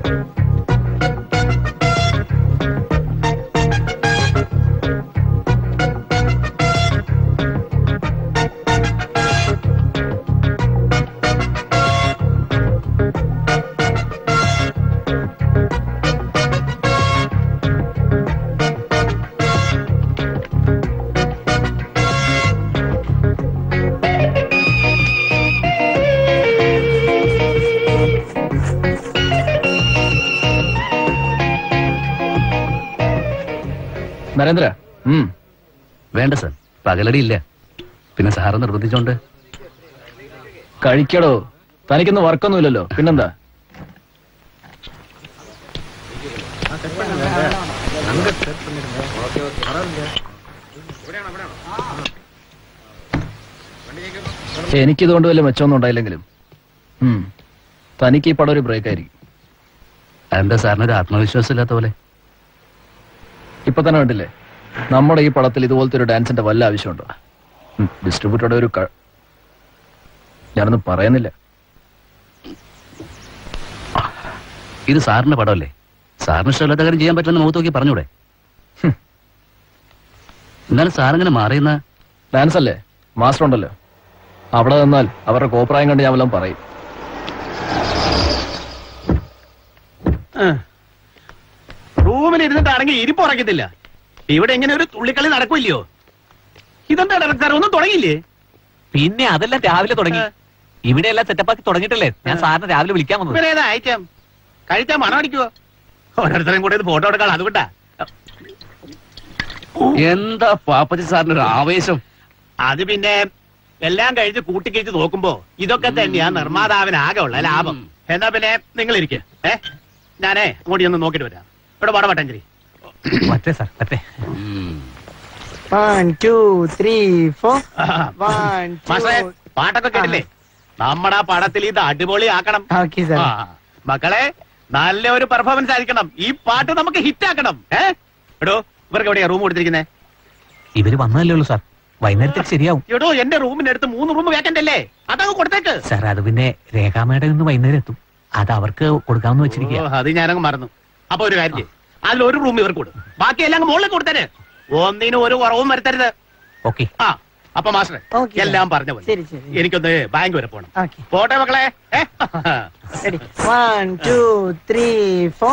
നരേന്ദ്ര ഉം വേണ്ട സർ പകലടി ഇല്ല പിന്നെ സാറ് നിർബന്ധിച്ചോണ്ട് കഴിക്കടോ തനിക്കൊന്നും വർക്കൊന്നുമില്ലല്ലോ പിന്നെന്താ എനിക്കിതുകൊണ്ട് വലിയ മെച്ചമൊന്നും ഉണ്ടായില്ലെങ്കിലും ഉം. തനിക്ക് ഈ പടം ഒരു ബ്രേക്ക് ആയിരിക്കും എന്താ സാറിന് ഒരു ആത്മവിശ്വാസം ഇല്ലാത്ത പോലെ ഇപ്പൊ തന്നെ കണ്ടില്ലേ നമ്മുടെ ഈ പടത്തിൽ ഇതുപോലത്തെ ഒരു ഡാൻസിന്റെ വല്ല ആവശ്യമുണ്ടോ ഡിസ്ട്രിബ്യൂട്ടറുടെ ഒരു ക- ഞാനൊന്നും പറയുന്നില്ല ഇത് സാറിന്റെ പടമല്ലേ സാറിന് ഇഷ്ടമില്ലാത്ത കാര്യം ചെയ്യാൻ പറ്റില്ലെന്ന് മുഖത്ത് നോക്കി പറഞ്ഞൂടെ ഹും. എന്നാലും സാറിങ്ങനെ മാറിയെന്ന ഡാൻസ് അല്ലേ മാസ്റ്റർ ഉണ്ടല്ലോ അവിടെ നിന്നാൽ അവരുടെ കോപ്രായം കണ്ട് ഞാൻ വല്ലതും പറയും റൂമിൽ ഇരുന്നിട്ടാണെങ്കിൽ ഇരിപ്പ് ഉറക്കത്തില്ല ഇവിടെ എങ്ങനെ ഒരു തുള്ളിക്കളി നടക്കില്ലയോ ഇതെന്താ ഡയറക്ടർ ഒന്നും തുടങ്ങിയില്ലേ പിന്നെ അതെല്ലാം രാവിലെ തുടങ്ങി ഇവിടെ എല്ലാം സെറ്റപ്പാക്കി തുടങ്ങിയിട്ടല്ലേ ഞാൻ സാറിനെ രാവിലെ വിളിക്കാൻ വന്നത് ഇവരെ ഏതാ ഐറ്റം കഴിച്ചാ മണം അടിക്കുവോ ഓരോരുത്തരും കൂടെ ഫോട്ടോ എടുക്കാം അതുകൊണ്ടാ എന്താ പാപ്പച്ചി സാറിന്റെ ഒരു ആവേശം അത് പിന്നെ എല്ലാം കഴിച്ച് കൂട്ടിക്കഴിച്ച് നോക്കുമ്പോ ഇതൊക്കെ തന്നെയാ നിർമ്മാതാവിന് ആകെ ഉള്ള ലാഭം എന്നാ പിന്നെ നിങ്ങൾ ഇരിക്കെ ഏ ഞാനേ അങ്ങോട്ട് ചെന്ന് നോക്കിട്ട് വരാം ഇവിടെ പാട പട്ടഞ്ചേരി പറ്റേ സാർ പറ്റേ one two three four one മാഷേ പാട്ടൊക്കെ കേട്ടില്ലേ നമ്മുടെ ആ പടത്തിൽ ഇത് അടിപൊളിയാക്കണം ഓക്കെ സാർ ആ, മക്കളെ നല്ല ഒരു പെർഫോമൻസ് ആയിരിക്കണം ഈ പാട്ട് നമുക്ക് ഹിറ്റ് ആക്കണം ഏ എടോ ഇവർക്ക് എവിടെയാ റൂം കൊടുത്തിരിക്കുന്നത് ഇവര് വന്നതല്ലേ ഉള്ളൂ സാർ വൈകുന്നേരത്തേക്ക് ശരിയാവും എടോ എന്റെ റൂമിന്റെ അടുത്ത് മൂന്ന് റൂം വേക്കന്റ് അല്ലേ അതങ്ങ് കൊടുത്തേക്ക് സാർ അത് പിന്നെ രേഖാമയുടെ ഇന്ന് വൈകുന്നേരം എത്തും അത് അവർക്ക് കൊടുക്കാമെന്ന് വെച്ചിരിക്കുക ഓ, അത് ഞാനങ്ങ് മറന്നു അപ്പൊ ഒരു കാര്യം ചെയ്യ്. അതിൽ ഒരു റൂം ഇവർക്ക് കൊടുക്കും ബാക്കി എല്ലാം അങ്ങ് മുകളിൽ കൊടുത്തര് ഒന്നിനും ഒരു കുറവും വരുത്തരുത് ഓക്കെ ആ അപ്പൊ മാസ്റ്ററെ Okay, എല്ലാം പറഞ്ഞ പോലെ ശരി ശരി എനിക്കൊന്ന് ബാങ്ക് വരെ പോണം ഓക്കെ പോട്ടെ മക്കളെ ഏ? Ready one two three four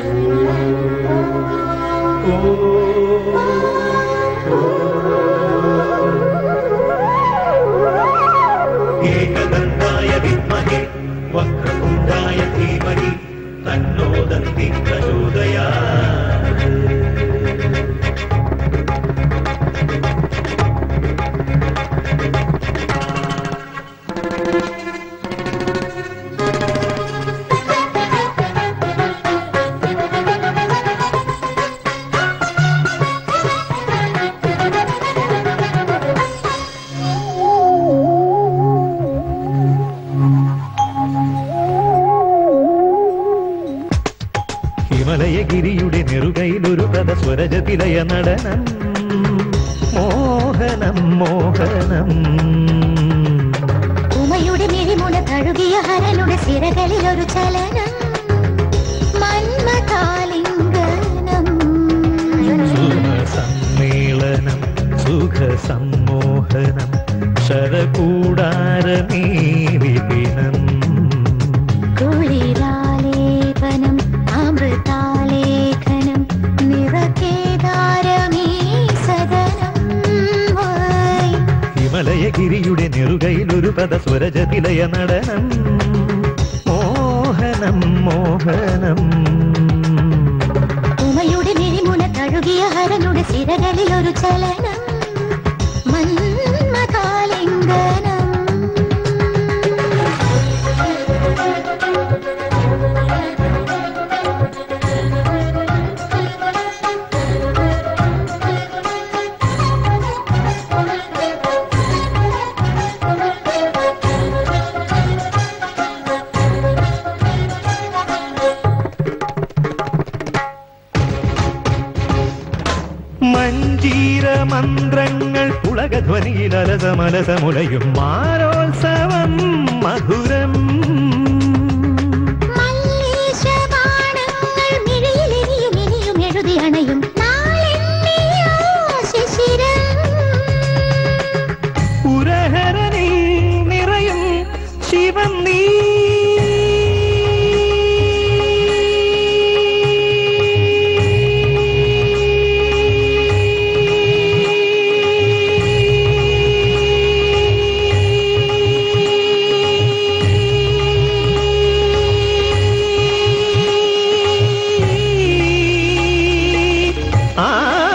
एकदन्ताय विद्महे वक्रतुण्डाय धीमहि तन्नो दन्ति प्रचोदयात् ഹിമലയഗിരിയുടെ നെറുകയിലൊരു പദസ്വരജതിലയ നടനം മോഹനം മോഹനം ഉമയുടെ മിഴിമുന തഴുകിയ ഹരനുടെ സിരകളിൽ ഒരു ചലനം മന്മതാലിംഗനം സുമസമ്മേളനം സുഖസമ്മോഹനം ശരകൂടാരമീവിപിനം കുളിരാലേപനം അമൃതാലേഖനം നിറകേദാരമീ സദനം വൈ ഹിമലയഗിരിയുടെ നെറുകയിലൊരു പദസ്വരജതിലയ നടനം മോഹനം മോഹനം ഉമയുടെ മിഴിമുന തഴുകിയ ഹരനുടെ സിരകളിൽ ഒരു ചലനം മന്മതാലിംഗനം മഞ്ജീര മന്ത്രങ്ങൾ പുളകധ്വനിയിൽ അലസമലസമുലയും മാരോത്സവം മധുരം മല്ലീശബാണങ്ങൾ മിഴിയിലെരിയും ഇനിയും എഴുതി അണയും നാളെണ്ണിയോ ശിശിരം പുരഹരനിൽ നിറയും ശിവൻ നീ ആ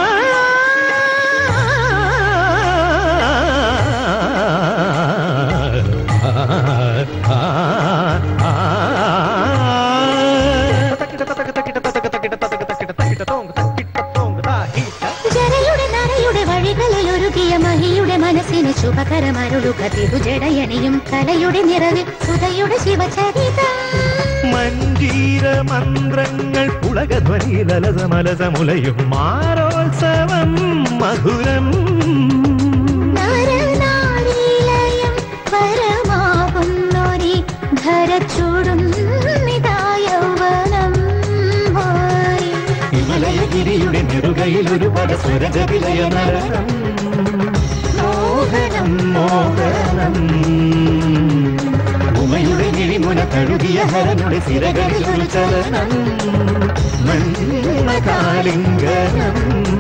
ജരയുടെ നരയുടെ വഴികളിൽ ഒരുകിയ മഹിയുടെ മനസ്സിന് ശുഭകരമരുളുക തിരുജടയണിയും കലയുടെ നിറവിൽ സുതയുടെ ശിവചരിതം മഞ്ജീര മന്ത്രങ്ങൾ പുളകധ്വനിയിൽ അലസമലസമുലയും മാരോത്സവം മധുരം നരനാരീലയം പരമാകുന്നൊരി ധരച്ചുടുന്നിതായൗവനം പോയി ഹിമലയഗിരിയുടെ നെറുകയിൽ ഒരു പരസ്വരജവിലയ നരകം മോഹനം മോഹനം ഉമയുടെ കിഴിമുന കഴുകിയ ഹരനുടെ സിരകളിൽ ഒരു ചലനം മന്മകാലിംഗനം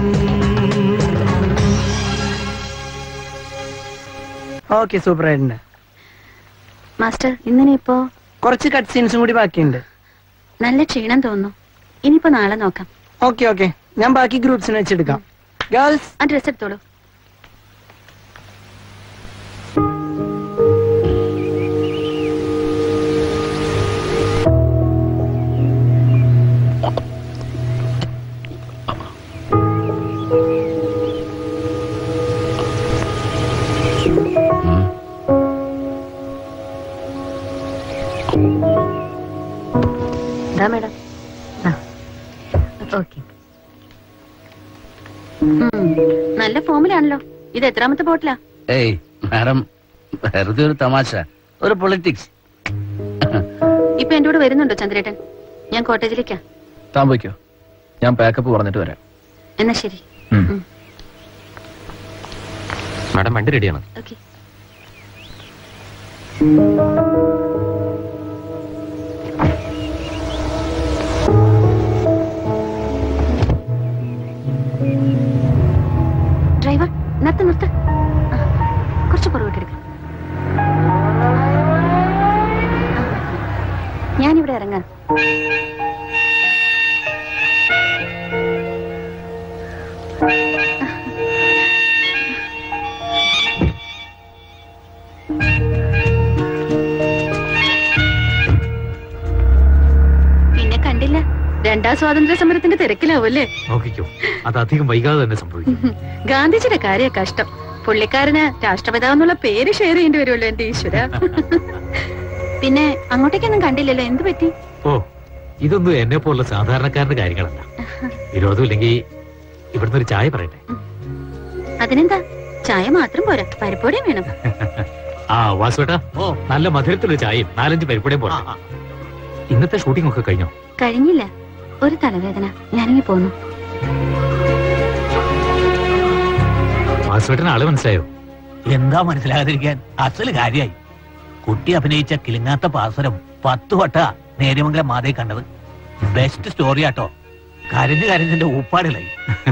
ഓക്കെ സൂപ്പർ ആയിട്ടുണ്ട് മാസ്റ്റർ ഇന്നിനിപ്പോ കുറച്ച് കട്ട് സീൻസും കൂടി ബാക്കിയുണ്ട് നല്ല ക്ഷീണം തോന്നുന്നു ഇനിയിപ്പോ നാളെ നോക്കാം ഓക്കെ ഓക്കെ ഞാൻ ബാക്കി ഗ്രൂപ്പ്സിന് വെച്ചെടുക്കാം ഗേൾസ് ആ ഡ്രസ് എടുത്തോളൂ ദാ മേഡം ഓക്കെ നല്ല ഫോമിലാണല്ലോ ഇത് എത്രാമത്തെ ബോട്ടിലാ ഏയ് മാഡം വെറുതെ ഒരു തമാശ ഒരു പൊളിറ്റിക്സ് ഇപ്പൊ എന്റെ കൂടെ വരുന്നുണ്ടോ ചന്ദ്രേട്ടൻ ഞാൻ കോട്ടേജിലേക്കാ താൻ പോയിക്കോ ഞാൻ പാക്കപ്പ് പറഞ്ഞിട്ട് വരാം എന്നാ ശരി മാഡം വണ്ടി റെഡിയാണ് ഓക്കെ ഡ്രൈവർ നിർത്ത് നിർത്ത് ആ, കുറച്ച് പുറകോട്ടെടുക്കാം ഞാനിവിടെ ഇറങ്ങാം പിന്നെ കണ്ടില്ല രണ്ടാം സ്വാതന്ത്ര്യ സമരത്തിന്റെ തിരക്കിലാവല്ലേ നോക്കിക്കോ അത് അധികം വൈകാതെ തന്നെ സംഭവിക്കും ഗാന്ധിജിയുടെ കാര്യ കഷ്ടം പുള്ളിക്കാരന് രാഷ്ട്രപിതാവെന്നുള്ള പേര് ഷെയർ ചെയ്യേണ്ടി വരുമല്ലോ എന്റെ ഈശ്വര പിന്നെ അങ്ങോട്ടേക്കൊന്നും കണ്ടില്ലല്ലോ എന്ത് പറ്റി ഓ ഇതൊന്നും എന്നെ പോലുള്ള സാധാരണക്കാരന്റെ കാര്യങ്ങളല്ല വിരോധമില്ലെങ്കിൽ ഇവിടുന്ന് ഒരു ചായ പറയട്ടെ അതിനെന്താ ചായ മാത്രം പോരാ പരിപ്പോടെയും വേണം ആ വാസുവേട്ടാ ഓ നല്ല മധുരത്തിലൊരു ചായയും നാലഞ്ച് പരിപ്പടയും പോലെ ഇന്നത്തെ ഷൂട്ടിംഗ് ഒക്കെ കഴിഞ്ഞോ കഴിഞ്ഞില്ല ഒരു തലവേദന ഞാനിങ്ങി പോന്നു വാസുവേട്ടൻ ആള് മനസ്സിലായോ എന്താ മനസ്സിലാകാതിരിക്കാൻ അസല് കാര്യായി കുട്ടി അഭിനയിച്ച കിളിങ്ങാത്ത പാസരം പത്തു വട്ട നേര്യമംഗലം മാതേ കണ്ടത് ബെസ്റ്റ് സ്റ്റോറി ആട്ടോ കരഞ്ഞു കരഞ്ഞിന്റെ ഊപ്പാടിലായി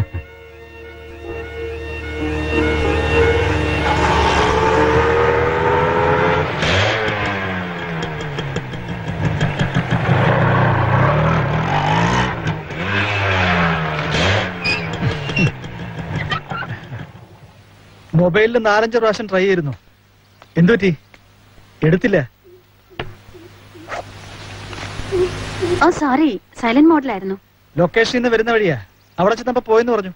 മൊബൈലിൽ നാലഞ്ച് പ്രാവശ്യം ട്രൈ ചെയ്തിരുന്നു എന്തു പറ്റി എടുത്തില്ല ഓ സോറി സൈലന്റ് മോഡിലായിരുന്നു ലൊക്കേഷനിൽ നിന്ന് വരുന്ന വഴിയാ അവിടെ ചെന്നപ്പോ പോയെന്ന് പറഞ്ഞു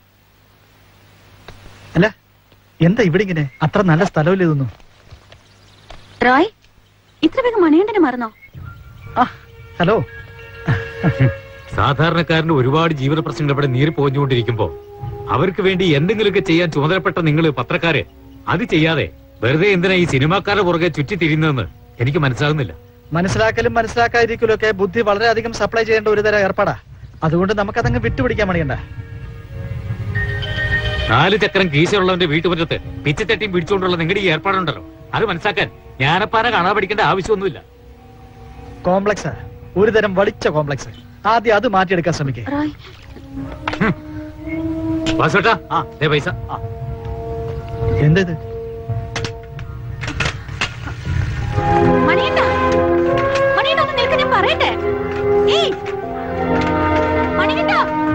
അല്ല എന്താ ഇവിടെ ഇങ്ങനെ അത്ര നല്ല സ്ഥലമില്ല ഇതൊന്നും റോയ് ഇത്ര വേഗം മണികണ്ഠനെ മറന്നോ ഹലോ സാധാരണക്കാരന്റെ ഒരുപാട് ജീവിത പ്രശ്നങ്ങൾ ഇവിടെ നീറി പോഞ്ഞുകൊണ്ടിരിക്കുമ്പോ അവർക്ക് വേണ്ടി എന്തെങ്കിലുമൊക്കെ ചെയ്യാൻ ചുമതലപ്പെട്ട നിങ്ങൾ പത്രക്കാര് അത് ചെയ്യാതെ വെറുതെ എന്തിനാ ഈ സിനിമാക്കാരുടെ പുറകെ ചുറ്റി തിരിയുന്നതെന്ന് എനിക്ക് മനസ്സിലാകുന്നില്ല മനസ്സിലാക്കലും മനസ്സിലാക്കാതിരിക്കലും ഒക്കെ ബുദ്ധി വളരെയധികം സപ്ലൈ ചെയ്യേണ്ട ഒരു തരം ഏർപ്പാടാ അതുകൊണ്ട് നമുക്കതങ്ങ് വിട്ടുപിടിക്കാൻ മണിയണ്ട നാല് ചക്രം കീശയുള്ളവന്റെ വീട്ടുമുറ്റത്ത് പിച്ചത്തട്ടിയും പിടിച്ചുകൊണ്ടുള്ള നിങ്ങളുടെ ഈ ഏർപ്പാടുണ്ടല്ലോ അത് മനസ്സിലാക്കാൻ ജ്ഞാനപ്പാന കാണാൻ പഠിക്കേണ്ട ആവശ്യമൊന്നുമില്ല കോംപ്ലക്സാ ഒരു തരം വളിച്ച കോംപ്ലക്സ് ആദ്യം അത് മാറ്റിയെടുക്കാൻ ശ്രമിക്കേ റോയ് വാസുവേട്ടാ ആ ദേ പൈസ എന്തത് മണികണ്ഠ മണികണ്ഠ ഒന്ന് നിൽക്ക് ഞാൻ പറയട്ടെ ഏയ് മണികണ്ഠ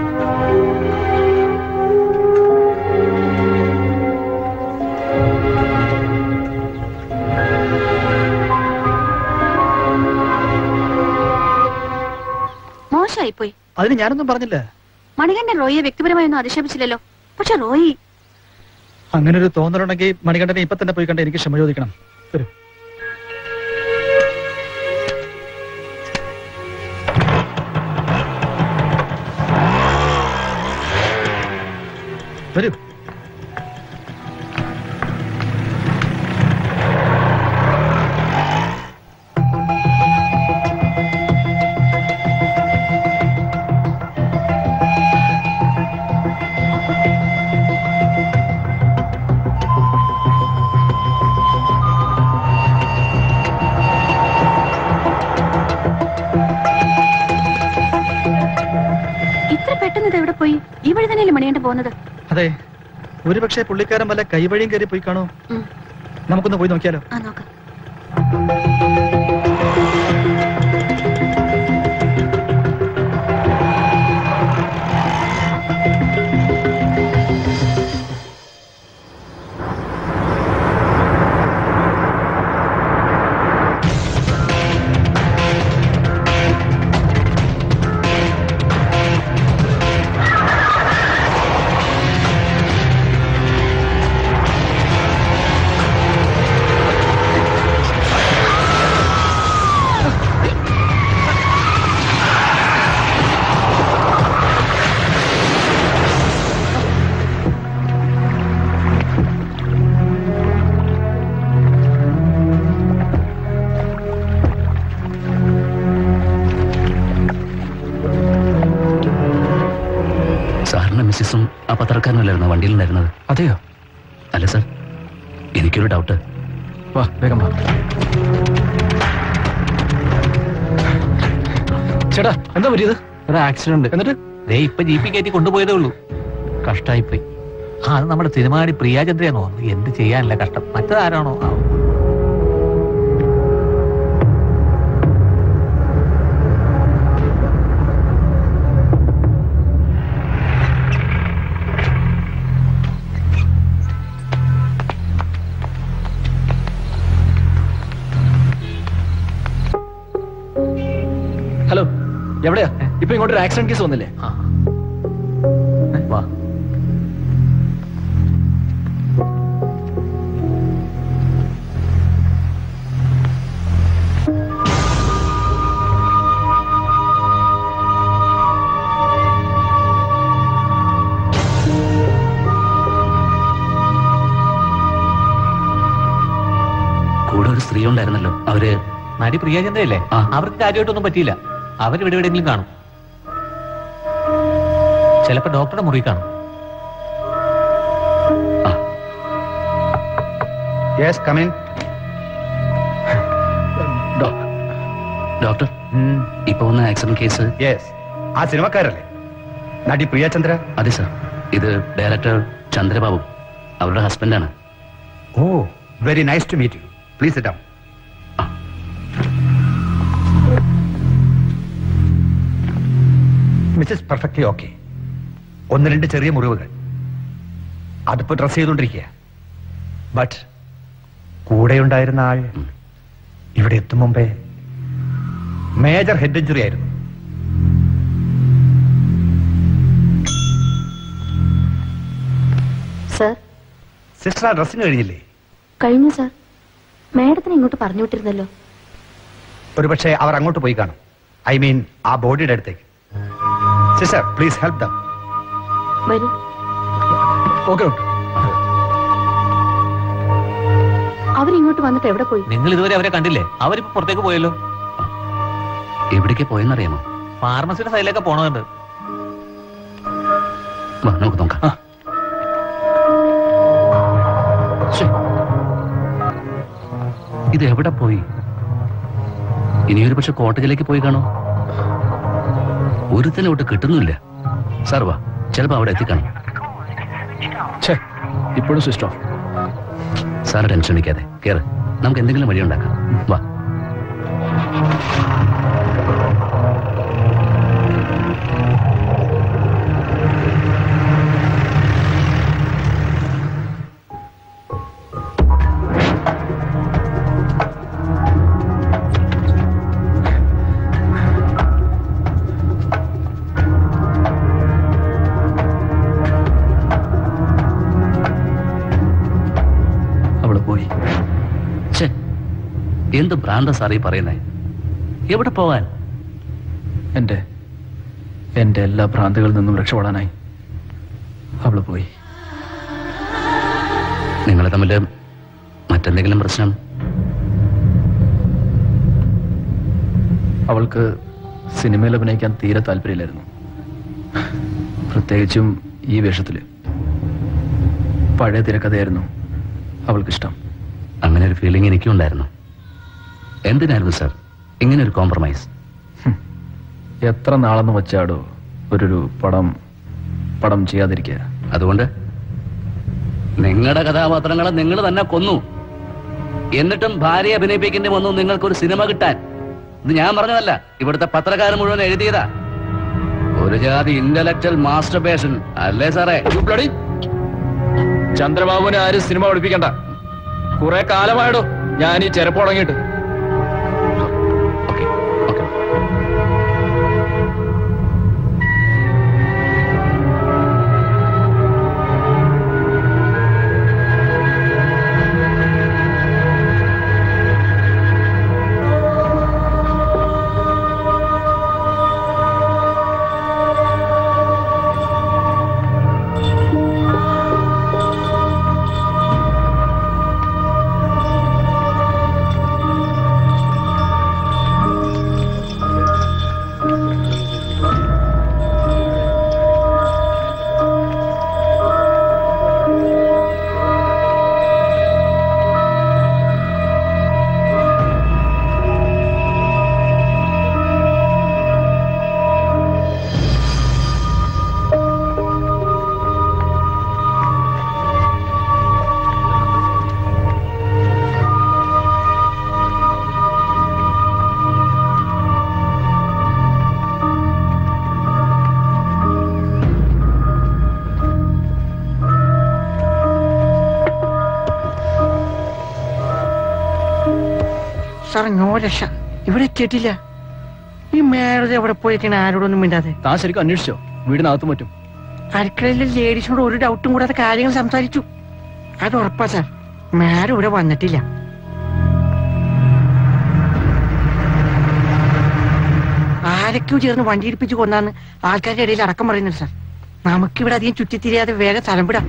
മോശമായിപ്പോയി അതിന് ഞാനൊന്നും പറഞ്ഞില്ല മണികണ്ഠൻ റോയിയെ വ്യക്തിപരമായൊന്നും അധിക്ഷേപിച്ചില്ലല്ലോ പക്ഷെ റോയി അങ്ങനെ ഒരു തോന്നലുണ്ടെങ്കിൽ മണികണ്ഠനെ ഇപ്പൊ തന്നെ പോയി കണ്ട് എനിക്ക് ക്ഷമ ചോദിക്കണം വരൂ വരൂ ഇത്ര പെട്ടെന്ന് ഇത് എവിടെ പോയി ഈ വഴി തന്നെയല്ലേ മണിയേണ്ട പോകുന്നത് അതെ ഒരുപക്ഷെ പുള്ളിക്കാരൻ വല്ല കൈവഴിയും കയറി പോയി കാണോ ഉം. നമുക്കൊന്ന് പോയി നോക്കിയാലോ ആ നോക്കാം സാറിന്റെ മിസ്സിസും ആ പത്രക്കാരനല്ലായിരുന്നു വണ്ടിയിലുണ്ടായിരുന്നത് അതെയോ അല്ല സാർ എനിക്കൊരു ഡൗട്ട് വാ വേഗം വാ ചേട്ടാ എന്താ പറ്റിയത് ഒരു ആക്സിഡന്റ് എന്നിട്ട് ദേ ഇപ്പൊ ജീപ്പി കയറ്റി കൊണ്ടുപോയതേ ഉള്ളൂ കഷ്ടായിപ്പോയി ആ അത് നമ്മുടെ സിനിമാടി പ്രിയാചന്ദ്രയാന്ന് തോന്നുന്നു എന്ത് ചെയ്യാനല്ല കഷ്ടം മറ്റേതാരാണോ ആ. ഹലോ എവിടെയാ ഇപ്പൊ ഇങ്ങോട്ട് ഒരു ആക്സിഡന്റ് കേസ് വന്നില്ലേ വാ കൂടെ ഒരു സ്ത്രീ ഉണ്ടായിരുന്നല്ലോ അവര് നടി പ്രിയാചന്ദ്രയല്ലേ അവർക്ക് കാര്യമായിട്ടൊന്നും പറ്റിയില്ല അവരിവിടെ എവിടെയെങ്കിലും കാണും ചിലപ്പോ ഡോക്ടറുടെ മുറി കാണും യെസ് കമിൻ ഡോക്ടർ ഇപ്പൊ വന്ന ആക്സിഡന്റ് കേസ് യെസ് ആ സിനിമക്കാരല്ലേ നടി പ്രിയചന്ദ്ര അതെ സാർ ഇത് ഡയറക്ടർ ചന്ദ്രബാബു അവരുടെ ഹസ്ബൻഡാണ് oh very nice to meet you please it down Mrs perfectly okay ഒന്ന് രണ്ട് ചെറിയ മുറിവുകൾ അതിപ്പോ ഡ്രസ് ചെയ്തുകൊണ്ടിരിക്കുക ബട്ട് കൂടെ ഉണ്ടായിരുന്ന ആൾ ഇവിടെ എത്തും മുമ്പേ മേജർ ഹെഡ് ഇഞ്ചുറി ആയിരുന്നു സർ സിസ്റ്റർ ആ ഡ്രസ്സിന് കഴിഞ്ഞില്ലേ കഴിഞ്ഞു സർ മാഡത്തിന് ഇങ്ങോട്ട് പറഞ്ഞു വിട്ടിരുന്നല്ലോ ഒരുപക്ഷെ അവർ അങ്ങോട്ട് പോയി കാണും ഐ മീൻ ആ ബോഡിയുടെ അടുത്തേക്ക് സിസ്റ്റർ പ്ലീസ് ഹെൽപ് ദം വരൂ ഓക്കെ അവരിങ്ങോട്ട് വന്നിട്ട് എവിടെ പോയി നിങ്ങൾ ഇതുവരെ അവരെ കണ്ടില്ലേ അവരിപ്പോ പുറത്തേക്ക് പോയല്ലോ എവിടേക്ക് പോയെന്നറിയാമോ ഫാർമസിയുടെ സൈഡിലൊക്കെ പോണതുണ്ട് വാ നമുക്ക് നോക്കാം ശ്ശേ. ഇത് എവിടെ പോയി ഇനിയൊരു പക്ഷെ കോട്ടേജിലേക്ക് പോയി കാണോ ഒരുത്തനെ ഒട്ട് കിട്ടുന്നില്ല സാർ വാ ചിലപ്പോ അവിടെ എത്തിക്കാണും ഇപ്പോഴും സ്വിച്ച് ഓഫ് സാറ് ടെൻഷൻ അടിക്കാതെ കേറ് നമുക്ക് എന്തെങ്കിലും വഴി ഉണ്ടാക്കാം വാ അവള് പോയി ഛേ എന്ത് ഭ്രാന്ത സാറീ പറയുന്നേ എവിടെ പോവാൻ എന്റെ എന്റെ എല്ലാ ഭ്രാന്തികളിൽ നിന്നും രക്ഷപ്പെടാനായി അവള് പോയി നിങ്ങൾ തമ്മിൽ മറ്റെന്തെങ്കിലും പ്രശ്നം അവൾക്ക് സിനിമയിൽ അഭിനയിക്കാൻ തീരെ താല്പര്യമില്ലായിരുന്നു പ്രത്യേകിച്ചും ഈ വേഷത്തില് പഴയ തിരക്കഥയായിരുന്നു അവൾക്കിഷ്ടം അങ്ങനെ ഒരു ഫീലിംഗ് എനിക്കും ഉണ്ടായിരുന്നു എന്തിനായിരുന്നു സാർ ഇങ്ങനെ ഒരു കോംപ്രമൈസ് എത്ര നാളെന്ന് വെച്ചാടോ ഒരു പടം പടം ചെയ്യാതിരിക്കുക അതുകൊണ്ട് നിങ്ങളുടെ കഥാപാത്രങ്ങളെ നിങ്ങൾ തന്നെ കൊന്നു എന്നിട്ടും ഭാര്യയെ അഭിനയിപ്പിക്കേണ്ടി വന്നു നിങ്ങൾക്കൊരു സിനിമ കിട്ടാൻ ഇത് ഞാൻ പറഞ്ഞതല്ല ഇവിടുത്തെ പത്രക്കാരൻ മുഴുവൻ എഴുതിയതാ ഒരു ജാതി ഇന്റലക്ച്വൽ മാസ്റ്റർബേഷൻ അല്ലേ സാറേ ചന്ദ്രബാബുവിനെ ആരും സിനിമ പഠിപ്പിക്കണ്ട കുറെ കാലമായിടോ ഞാൻ ഈ ചെരപ്പ് തുടങ്ങിയിട്ട് സാർ നോ രക്ഷ ഇവിടെ എത്തിയിട്ടില്ല ഈ മേളത് എവിടെ പോയിരിക്കണ ആരോടൊന്നും മിണ്ടാതെ താൻ ശരിക്കും അന്വേഷിച്ചോ വീടിനകത്ത് പറ്റും അടുക്കളയിലെ ലേഡീസിനോട് ഒരു ഡൗട്ടും കൂടാതെ കാര്യങ്ങൾ സംസാരിച്ചു അത് ഉറപ്പാ സാർ മാഡം ഇവിടെ വന്നിട്ടില്ല ആരൊക്കെയോ ചേർന്ന് വണ്ടി ഇടിപ്പിച്ച് കൊന്നാന്ന് ആൾക്കാരുടെ ഇടയിൽ അടക്കം പറയുന്നുണ്ട് സാർ നമുക്കിവിടെ അധികം ചുറ്റിത്തിരിയാതെ വേഗം സ്ഥലം വിടാം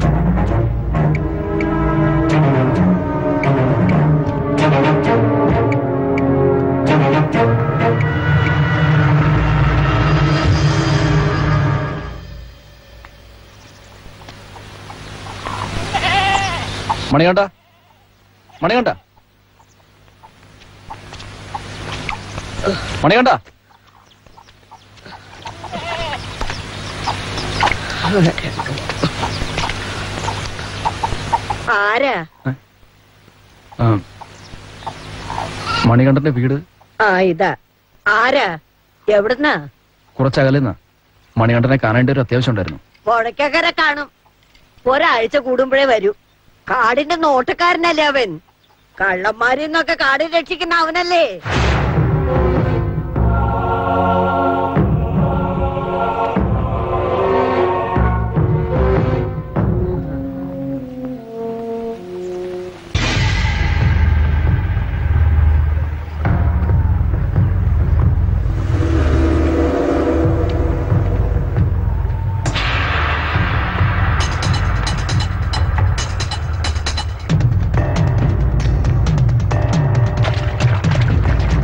മണികണ്ഠ മണികണ്ഠ മണികണ്ഠ ആരാ ആ, മണികണ്ഠന്റെ വീട് ആ ഇതാ ആരാ എവിടുന്നാ കുറച്ചകലെന്നാ മണികണ്ഠനെ കാണേണ്ട ഒരു അത്യാവശ്യം ഉണ്ടായിരുന്നു പുഴയ്ക്കക്കര കാണും ഒരാഴ്ച കൂടുമ്പോഴേ വരൂ കാടിന്റെ നോട്ടക്കാരനല്ലേ അവൻ കള്ളന്മാരിൽ നിന്നൊക്കെ കാട് രക്ഷിക്കുന്ന അവനല്ലേ ആ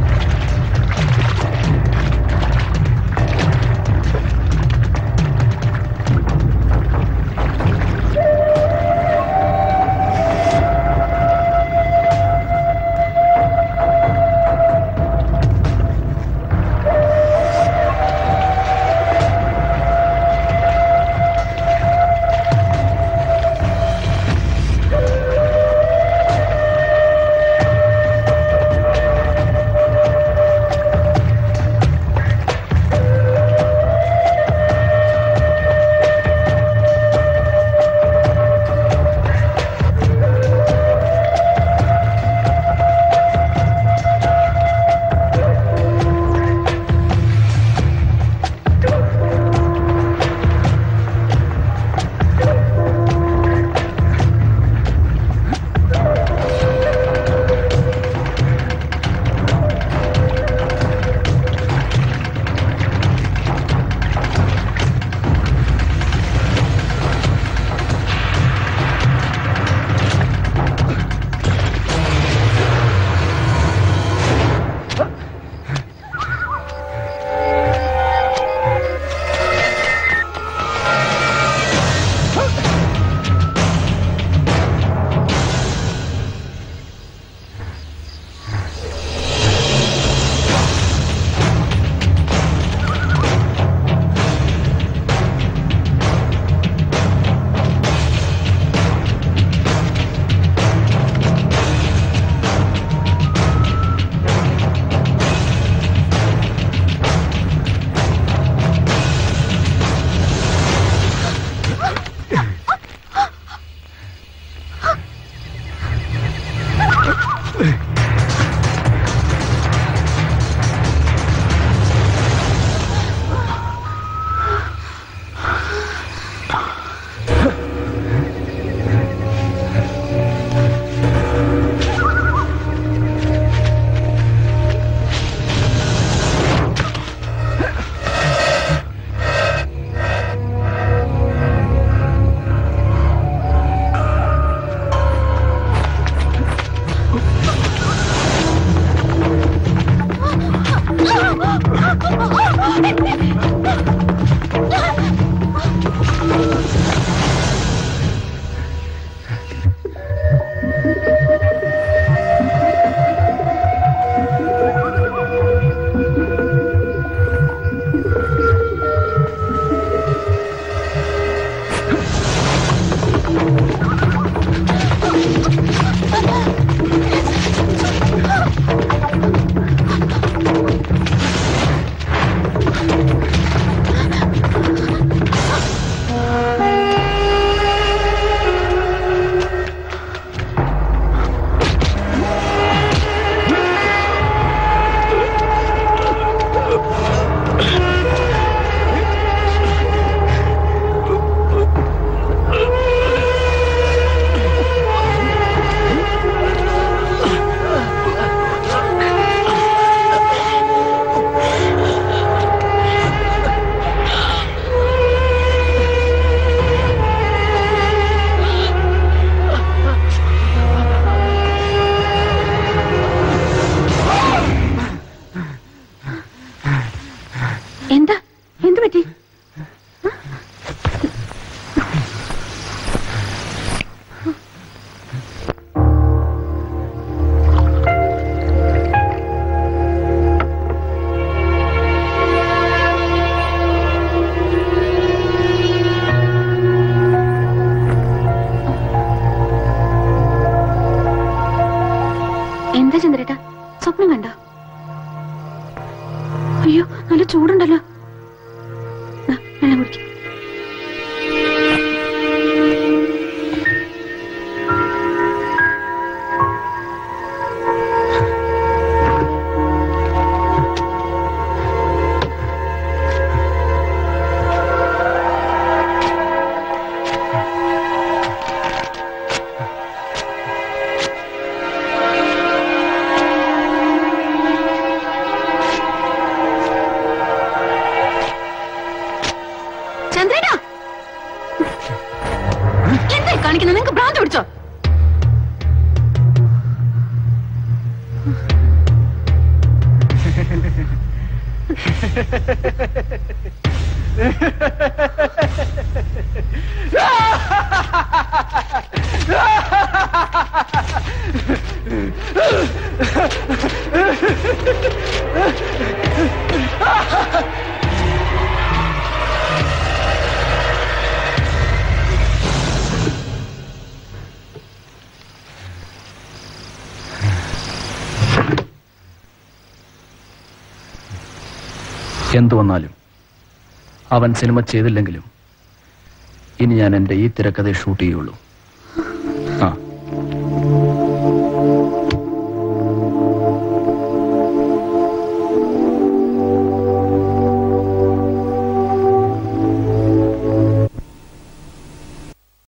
ചൂടുണ്ടല്ലോ ദാ, വെള്ളം കുടിക്ക് ചന്ദ്രനാ എന്തായി കാണിക്കുന്നത് നിങ്ങൾക്ക് ഭ്രാന്ത് പിടിച്ചോ എന്തു വന്നാലും അവൻ സിനിമ ചെയ്തില്ലെങ്കിലും ഇനി ഞാൻ എൻ്റെ ഈ തിരക്കഥയെ ഷൂട്ട് ചെയ്യുള്ളൂ